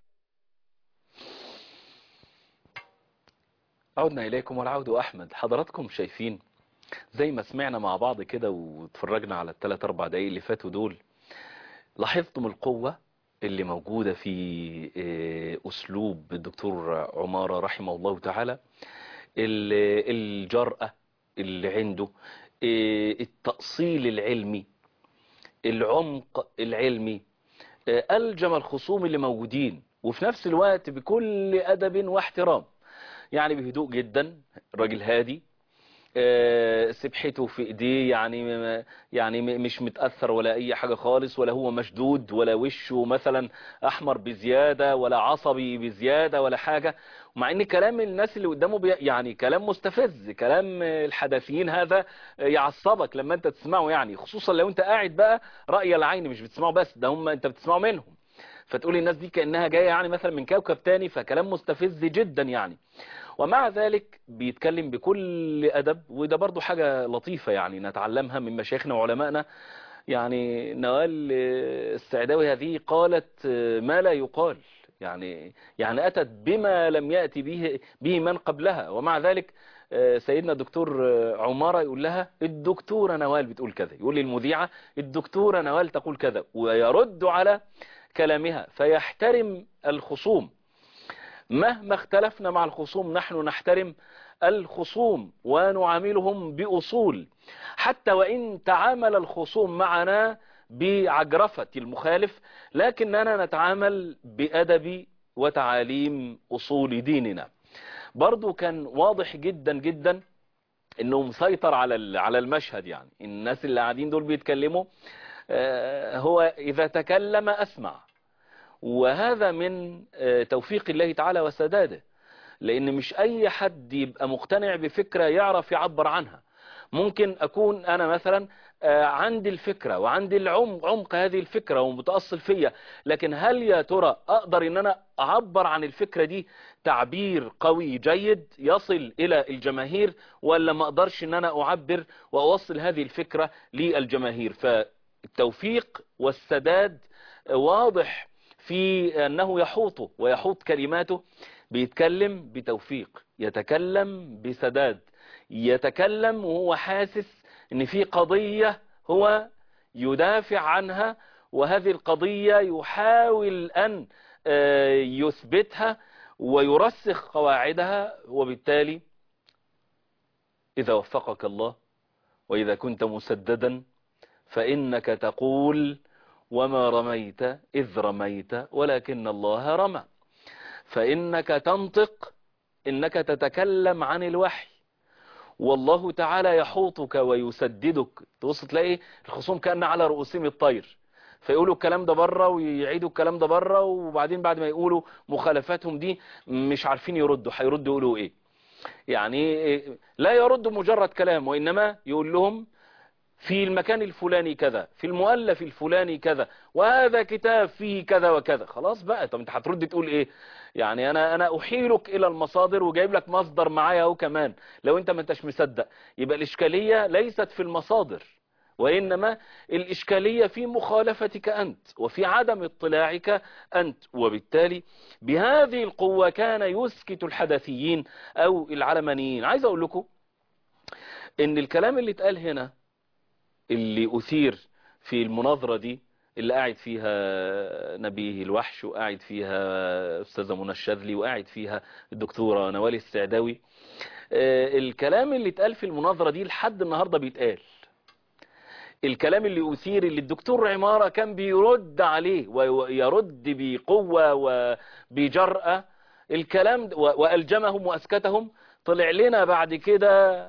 عدنا إليكم والعود أحمد حضراتكم شايفين زي ما سمعنا مع بعض كده واتفرجنا على الثلاث أربع دقايق اللي فاتوا دول لاحظتم القوة اللي موجودة في آه، أسلوب الدكتور عمارة رحمه الله تعالى ال- الجرأة اللي عنده آه، التأصيل العلمي العمق العلمي آه، ألجم الخصوم اللي موجودين وفي نفس الوقت بكل أدب واحترام يعني بهدوء جدا راجل هادي آه، سبحته في ايديه يعني م- يعني م- مش متأثر ولا اي حاجة خالص ولا هو مشدود ولا وشه مثلا احمر بزيادة ولا عصبي بزيادة ولا حاجة مع ان كلام الناس اللي قدامه بي يعني كلام مستفز كلام آه، الحداثيين هذا آه، يعصبك لما انت تسمعه يعني خصوصا لو انت قاعد بقى رأي العين مش بتسمعه بس ده هم انت بتسمعه منهم فتقول الناس دي كأنها جاية يعني مثلا من كوكب تاني فكلام مستفز جدا يعني ومع ذلك بيتكلم بكل أدب وده برضو حاجة لطيفة يعني نتعلمها من مشايخنا وعلمائنا يعني نوال آه، السعداوي هذه قالت آه، ما لا يقال يعني يعني أتت بما لم يأتي به, به من قبلها ومع ذلك آه، سيدنا الدكتور آه، عمارة يقول لها الدكتورة نوال بتقول كذا يقول للمذيعة الدكتورة نوال تقول كذا ويرد على كلامها فيحترم الخصوم مهما اختلفنا مع الخصوم نحن نحترم الخصوم ونعاملهم بأصول حتى وإن تعامل الخصوم معنا بعجرفة المخالف لكننا نتعامل بأدب وتعاليم أصول ديننا برضو كان واضح جدا جدا انه مسيطر على على المشهد يعني الناس اللي قاعدين دول بيتكلموا هو اذا تكلم اسمع وهذا من توفيق الله تعالى وسداده لان مش اي حد يبقى مقتنع بفكرة يعرف يعبر عنها ممكن اكون انا مثلا عندي الفكرة وعندي العمق عمق هذه الفكرة ومتأصل فيا لكن هل يا ترى اقدر ان انا اعبر عن الفكرة دي تعبير قوي جيد يصل الى الجماهير ولا ما اقدرش ان انا اعبر واوصل هذه الفكرة للجماهير فالتوفيق والسداد واضح في انه يحوطه ويحوط كلماته بيتكلم بتوفيق يتكلم بسداد يتكلم وهو حاسس ان في قضية هو يدافع عنها وهذه القضية يحاول ان يثبتها ويرسخ قواعدها وبالتالي اذا وفقك الله واذا كنت مسددا فانك تقول وما رميت اذ رميت ولكن الله رمى فانك تنطق انك تتكلم عن الوحي والله تعالى يحوطك ويسددك تبص تلاقي الخصوم كأن على رؤوسهم الطير فيقولوا الكلام ده بره ويعيدوا الكلام ده بره وبعدين بعد ما يقولوا مخالفاتهم دي مش عارفين يردوا هيردوا يقولوا ايه يعني لا يرد مجرد كلام وإنما يقول لهم في المكان الفلاني كذا في المؤلف الفلاني كذا وهذا كتاب فيه كذا وكذا خلاص بقى طب انت هترد تقول ايه يعني انا انا احيلك الى المصادر وجايب لك مصدر معايا اهو كمان لو انت ما انتش مصدق يبقى الاشكاليه ليست في المصادر وإنما الإشكالية في مخالفتك أنت وفي عدم اطلاعك أنت وبالتالي بهذه القوة كان يسكت الحدثيين أو العلمانيين عايز أقول لكم إن الكلام اللي اتقال هنا اللي أثير في المناظرة دي اللي قاعد فيها نبيه الوحش وقاعد فيها أستاذة منى الشاذلي وقاعد فيها الدكتورة نوال السعداوي الكلام اللي اتقال في المناظرة دي لحد النهاردة بيتقال الكلام اللي أثير اللي الدكتور عمارة كان بيرد عليه ويرد بقوة وبجرأة الكلام وألجمهم وأسكتهم طلع لنا بعد كده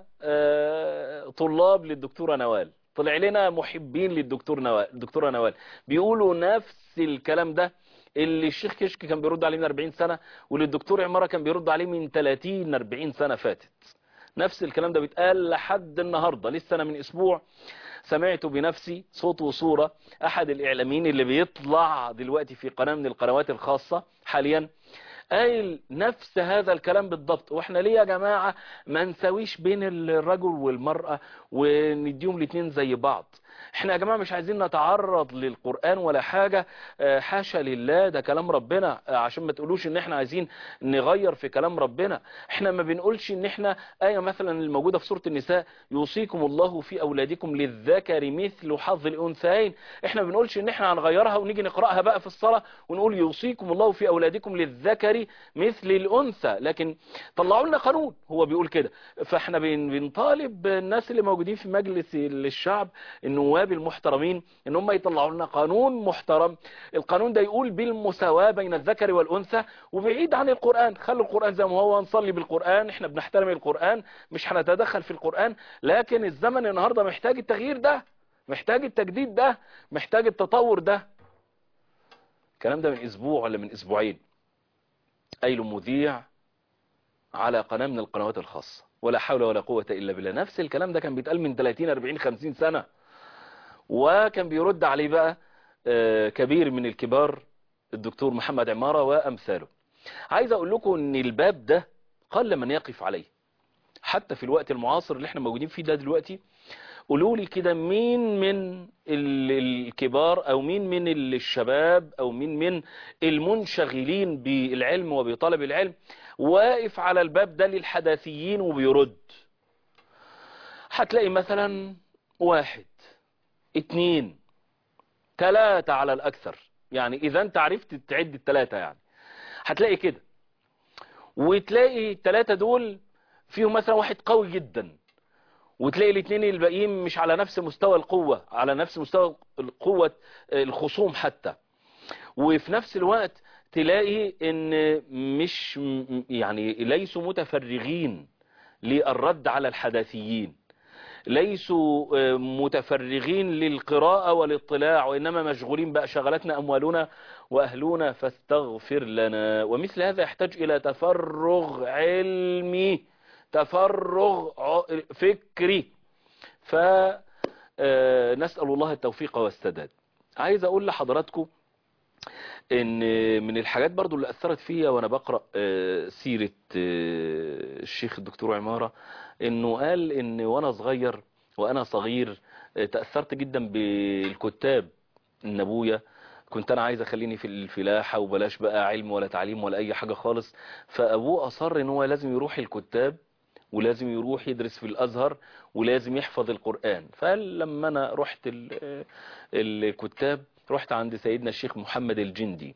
طلاب للدكتورة نوال طلع لنا محبين للدكتور نوال الدكتورة نوال بيقولوا نفس الكلام ده اللي الشيخ كشك كان بيرد عليه من 40 سنة واللي الدكتور عمارة كان بيرد عليه من 30 40 سنة فاتت نفس الكلام ده بيتقال لحد النهاردة لسه أنا من أسبوع سمعت بنفسي صوت وصورة أحد الإعلاميين اللي بيطلع دلوقتي في قناة من القنوات الخاصة حاليا قايل نفس هذا الكلام بالضبط واحنا ليه يا جماعة ما نسويش بين الرجل والمرأة ونديهم الاثنين زي بعض احنا يا جماعة مش عايزين نتعرض للقرآن ولا حاجة حاشا لله ده كلام ربنا عشان ما تقولوش ان احنا عايزين نغير في كلام ربنا احنا ما بنقولش ان احنا آية مثلا الموجودة في سورة النساء يوصيكم الله في اولادكم للذكر مثل حظ الانثيين احنا ما بنقولش ان احنا هنغيرها ونيجي نقرأها بقى في الصلاة ونقول يوصيكم الله في اولادكم للذكر مثل الانثى لكن طلعوا لنا قانون هو بيقول كده فاحنا بنطالب الناس اللي موجودين في مجلس الشعب النواب المحترمين ان هم يطلعوا لنا قانون محترم القانون ده يقول بالمساواة بين الذكر والانثى وبعيد عن القرآن خلوا القرآن زي ما هو نصلي بالقرآن احنا بنحترم القرآن مش هنتدخل في القرآن لكن الزمن النهاردة محتاج التغيير ده محتاج التجديد ده محتاج التطور ده الكلام ده من اسبوع ولا من اسبوعين قايله مذيع على قناة من القنوات الخاصة ولا حول ولا قوة إلا بالله نفس الكلام ده كان بيتقال من 30 40 50 سنة وكان بيرد عليه بقى كبير من الكبار الدكتور محمد عمارة وأمثاله عايز أقول لكم أن الباب ده قل من يقف عليه حتى في الوقت المعاصر اللي احنا موجودين فيه ده دلوقتي قولوا لي كده مين من الكبار او مين من الشباب او مين من المنشغلين بالعلم وبطلب العلم واقف على الباب ده للحداثيين وبيرد هتلاقي مثلا واحد اتنين تلاتة على الاكثر يعني اذا انت عرفت تعد التلاتة يعني هتلاقي كده وتلاقي الثلاثة دول فيهم مثلا واحد قوي جدا وتلاقي الاثنين الباقيين مش على نفس مستوى القوة على نفس مستوى القوة الخصوم حتى وفي نفس الوقت تلاقي ان مش م- يعني ليسوا متفرغين للرد على الحداثيين ليسوا آه، متفرغين للقراءة والاطلاع وإنما مشغولين بقى شغلتنا أموالنا وأهلنا فاستغفر لنا ومثل هذا يحتاج إلى تفرغ علمي تفرغ ع- فكري فنسأل الله التوفيق والسداد عايز أقول لحضراتكم ان من الحاجات برضو اللي اثرت فيا وانا بقرا آه، سيره آه، الشيخ الدكتور عماره انه قال ان وانا صغير وانا صغير آه، تاثرت جدا بالكتاب ان ابويا كنت انا عايز اخليني في الفلاحه وبلاش بقى علم ولا تعليم ولا اي حاجه خالص فابوه اصر ان هو لازم يروح الكتاب ولازم يروح يدرس في الازهر ولازم يحفظ القران فلما انا رحت ال- الكتاب رحت عند سيدنا الشيخ محمد الجندي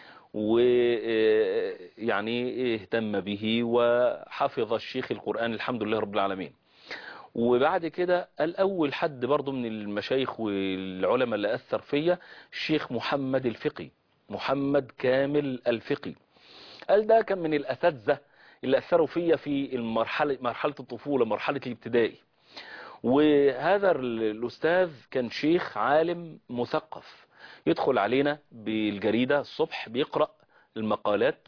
ويعني اهتم به وحفظ الشيخ القرآن الحمد لله رب العالمين وبعد كده قال أول حد برضو من المشايخ والعلماء اللي أثر فيا الشيخ محمد الفقي محمد كامل الفقي قال ده كان من الأساتذة اللي أثروا فيا في المرحلة مرحلة الطفولة مرحلة الابتدائي وهذا الأستاذ كان شيخ عالم مثقف يدخل علينا بالجريدة الصبح بيقرأ المقالات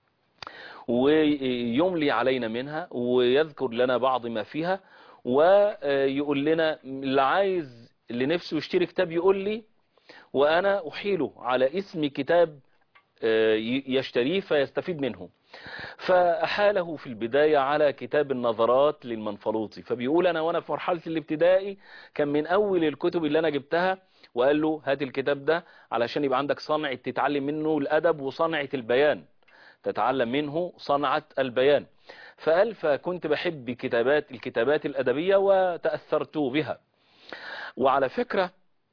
ويملي علينا منها ويذكر لنا بعض ما فيها ويقول لنا اللي عايز اللي نفسه يشتري كتاب يقول لي وأنا أحيله على اسم كتاب يشتريه فيستفيد منه فأحاله في البداية على كتاب النظرات للمنفلوطي فبيقول أنا وأنا في مرحلة الابتدائي كان من أول الكتب اللي أنا جبتها وقال له هات الكتاب ده علشان يبقى عندك صنعة تتعلم منه الأدب وصنعة البيان تتعلم منه صنعة البيان فقال فكنت بحب كتابات الكتابات الأدبية وتأثرت بها وعلى فكرة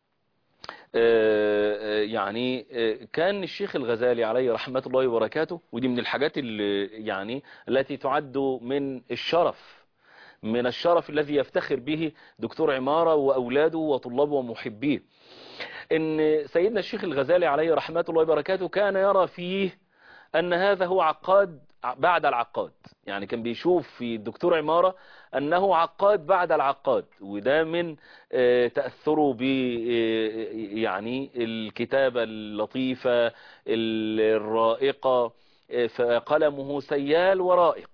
يعني كان الشيخ الغزالي عليه رحمة الله وبركاته ودي من الحاجات اللي يعني التي تعد من الشرف من الشرف الذي يفتخر به دكتور عمارة وأولاده وطلابه ومحبيه ان سيدنا الشيخ الغزالي عليه رحمة الله وبركاته كان يرى فيه أن هذا هو عقاد بعد العقاد يعني كان بيشوف في الدكتور عمارة أنه عقاد بعد العقاد وده من تأثره ب يعني الكتابة اللطيفة الرائقة فقلمه سيال ورائق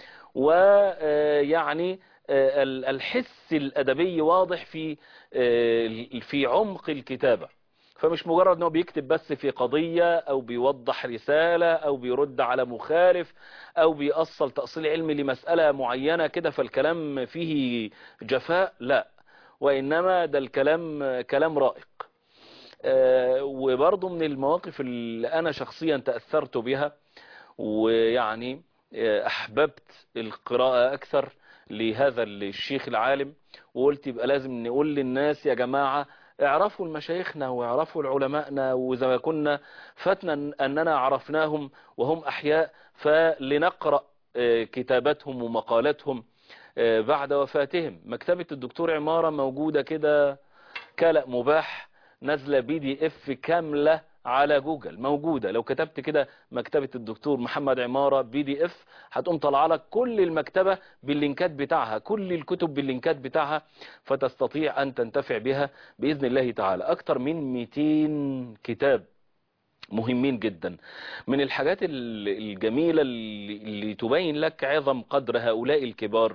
ويعني الحس الأدبي واضح في في عمق الكتابة فمش مجرد انه بيكتب بس في قضية او بيوضح رسالة او بيرد على مخالف او بيأصل تأصيل علمي لمسألة معينة كده فالكلام فيه جفاء لا وإنما ده الكلام كلام رائق وبرضه من المواقف اللي أنا شخصيا تأثرت بها ويعني أحببت القراءة أكثر لهذا الشيخ العالم وقلت يبقى لازم نقول للناس يا جماعة اعرفوا المشايخنا واعرفوا العلماءنا وإذا ما كنا فتنا أننا عرفناهم وهم أحياء فلنقرأ كتاباتهم ومقالاتهم بعد وفاتهم مكتبة الدكتور عمارة موجودة كده كلأ مباح نازلة بي دي اف كاملة على جوجل موجودة لو كتبت كده مكتبة الدكتور محمد عمارة بي دي اف هتقوم طالعه لك كل المكتبة باللينكات بتاعها كل الكتب باللينكات بتاعها فتستطيع أن تنتفع بها بإذن الله تعالى أكتر من 200 كتاب مهمين جدا من الحاجات الجميلة اللي تبين لك عظم قدر هؤلاء الكبار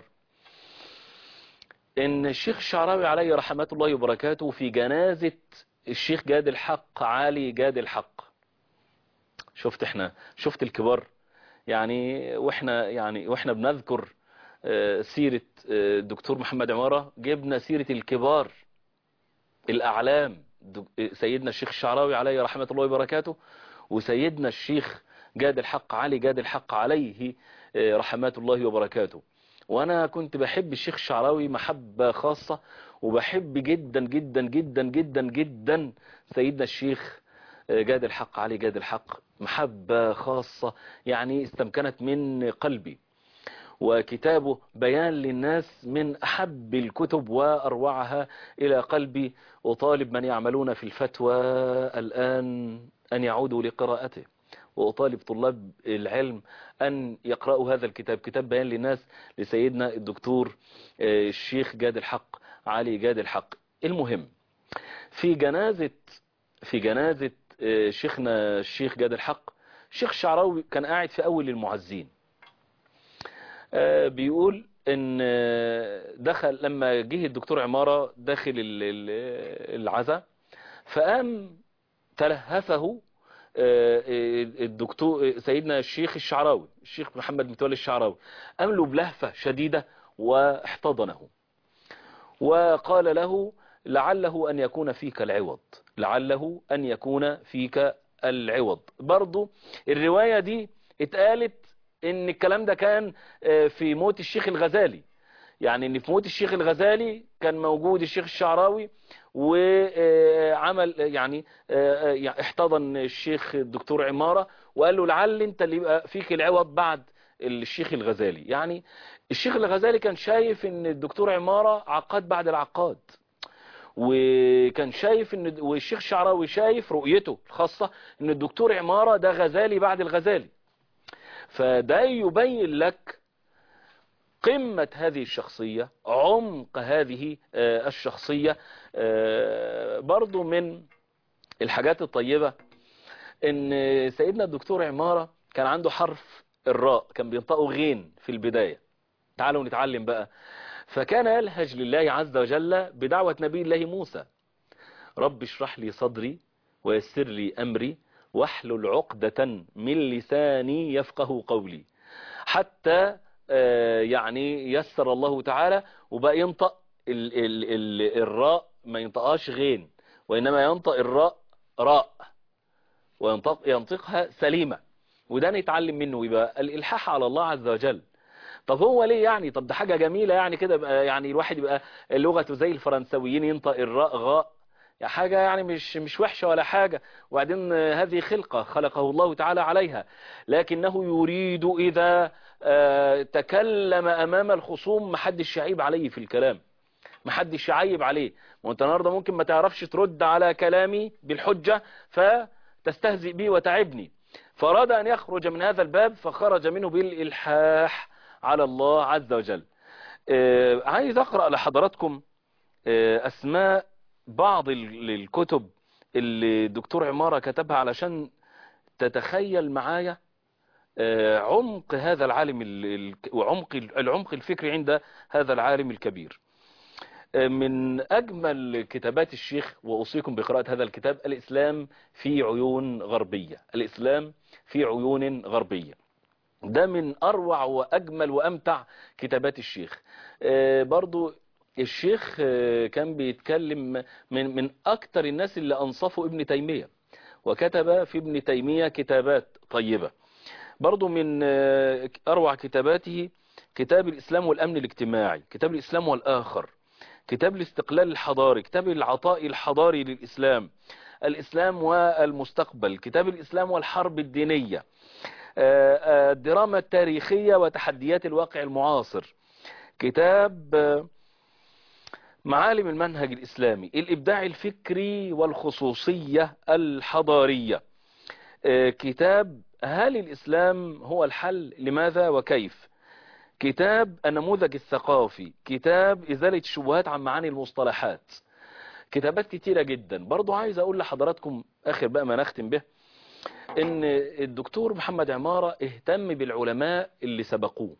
ان الشيخ الشعراوي عليه رحمة الله وبركاته في جنازة الشيخ جاد الحق علي جاد الحق شفت احنا شفت الكبار يعني واحنا يعني واحنا بنذكر سيرة الدكتور محمد عمارة جبنا سيرة الكبار الأعلام سيدنا الشيخ الشعراوي عليه رحمة الله وبركاته وسيدنا الشيخ جاد الحق علي جاد الحق عليه رحمات الله وبركاته وانا كنت بحب الشيخ الشعراوي محبة خاصة وبحب جدا جدا جدا جدا جدا سيدنا الشيخ جاد الحق علي جاد الحق محبة خاصة يعني استمكنت من قلبي وكتابه بيان للناس من أحب الكتب وأروعها إلى قلبي أطالب من يعملون في الفتوى الآن أن يعودوا لقراءته وأطالب طلاب العلم أن يقرأوا هذا الكتاب كتاب بيان للناس لسيدنا الدكتور الشيخ جاد الحق علي جاد الحق المهم في جنازة في جنازة شيخنا الشيخ جاد الحق الشيخ الشعراوي كان قاعد في أول المعزين بيقول ان دخل لما جه الدكتور عمارة داخل العزاء فقام تلهفه الدكتور سيدنا الشيخ الشعراوي الشيخ محمد متولي الشعراوي قام له بلهفة شديدة واحتضنه وقال له لعله أن يكون فيك العوض لعله أن يكون فيك العوض برضو الرواية دي اتقالت ان الكلام ده كان في موت الشيخ الغزالي يعني ان في موت الشيخ الغزالي كان موجود الشيخ الشعراوي وعمل يعني احتضن الشيخ الدكتور عمارة وقال له لعل انت اللي يبقى فيك العوض بعد الشيخ الغزالي يعني الشيخ الغزالي كان شايف ان الدكتور عمارة عقاد بعد العقاد وكان شايف ان والشيخ الشعراوي شايف رؤيته الخاصة ان الدكتور عمارة ده غزالي بعد الغزالي فده يبين لك قمة هذه الشخصية عمق هذه الشخصية برضو من الحاجات الطيبة ان سيدنا الدكتور عمارة كان عنده حرف الراء كان بينطقه غين في البداية تعالوا نتعلم بقى فكان يلهج لله عز وجل بدعوة نبي الله موسى رب اشرح لي صدري ويسر لي أمري واحلل عقدة من لساني يفقه قولي حتى يعني يسر الله تعالى وبقى ينطق ال ال ال الراء ما ينطقهاش غين وإنما ينطق الراء راء وينطق ينطقها سليمة وده نتعلم منه يبقى الإلحاح على الله عز وجل طب هو ليه يعني طب ده حاجة جميلة يعني كده يعني الواحد يبقى لغته زي الفرنسويين ينطق الراء غاء يا حاجة يعني مش مش وحشة ولا حاجة وبعدين هذه خلقة خلقه الله تعالى عليها لكنه يريد إذا تكلم أمام الخصوم محدش يعيب عليه في الكلام محدش يعيب عليه وانت النهارده ممكن ما تعرفش ترد على كلامي بالحجة فتستهزئ بي وتعبني فأراد أن يخرج من هذا الباب فخرج منه بالإلحاح على الله عز وجل عايز أقرأ لحضراتكم أسماء بعض الكتب اللي الدكتور عمارة كتبها علشان تتخيل معايا عمق هذا العالم وعمق العمق الفكري عند هذا العالم الكبير من أجمل كتابات الشيخ وأوصيكم بقراءة هذا الكتاب الإسلام في عيون غربية الإسلام في عيون غربية ده من أروع وأجمل وأمتع كتابات الشيخ برضو الشيخ كان بيتكلم من من أكتر الناس اللي أنصفوا ابن تيمية وكتب في ابن تيمية كتابات طيبة برضو من أروع كتاباته كتاب الإسلام والأمن الاجتماعي كتاب الإسلام والآخر كتاب الاستقلال الحضاري كتاب العطاء الحضاري للإسلام الإسلام والمستقبل كتاب الإسلام والحرب الدينية الدراما التاريخية وتحديات الواقع المعاصر كتاب معالم المنهج الإسلامي الإبداع الفكري والخصوصية الحضارية كتاب هل الإسلام هو الحل لماذا وكيف كتاب النموذج الثقافي كتاب إزالة الشبهات عن معاني المصطلحات كتابات كتيرة جدا برضو عايز أقول لحضراتكم آخر بقى ما نختم به ان الدكتور محمد عمارة اهتم بالعلماء اللي سبقوه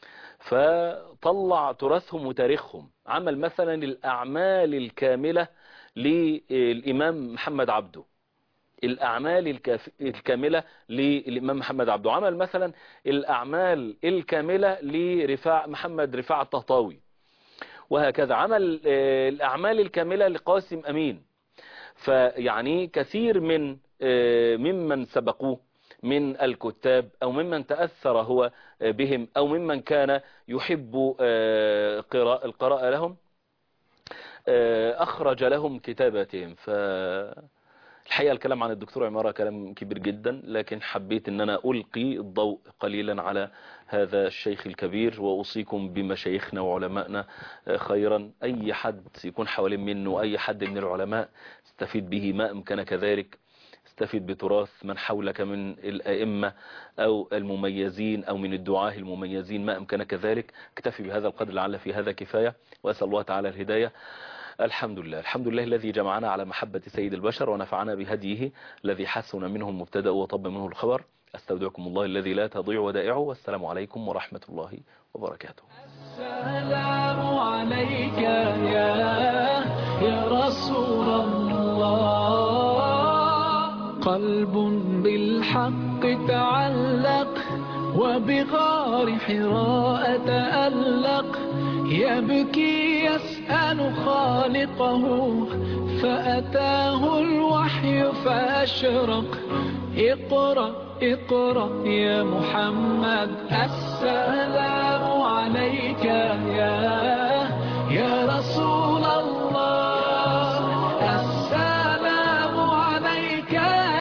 فطلع تراثهم وتاريخهم عمل مثلا الأعمال الكاملة للإمام محمد عبده الأعمال الكاف... الكاملة للإمام محمد عبده عمل مثلا الأعمال الكاملة لرفاع محمد رفاع الطهطاوي وهكذا عمل الأعمال الكاملة لقاسم أمين فيعني كثير من ممن سبقوه من الكتاب أو ممن تأثر هو بهم أو ممن كان يحب قراءة القراءة لهم أخرج لهم كتاباتهم ف الحقيقة الكلام عن الدكتور عمارة كلام كبير جدا لكن حبيت ان انا القي الضوء قليلا على هذا الشيخ الكبير واوصيكم بمشايخنا وعلمائنا خيرا اي حد يكون حوالين منه اي حد من العلماء استفيد به ما امكن كذلك استفيد بتراث من حولك من الأئمة أو المميزين أو من الدعاة المميزين ما أمكن كذلك اكتفي بهذا القدر لعل في هذا كفاية وأسأل الله تعالى الهداية الحمد لله الحمد لله الذي جمعنا على محبة سيد البشر ونفعنا بهديه الذي حسن منه المبتدأ وطب منه الخبر استودعكم الله الذي لا تضيع ودائعه والسلام عليكم ورحمة الله وبركاته السلام عليك يا يا رسول الله قلب بالحق تعلق وبغار حراء تألق يبكي يسأل خالقه فأتاه الوحي فأشرق اقرأ اقرأ يا محمد السلام عليك يا يا رسول الله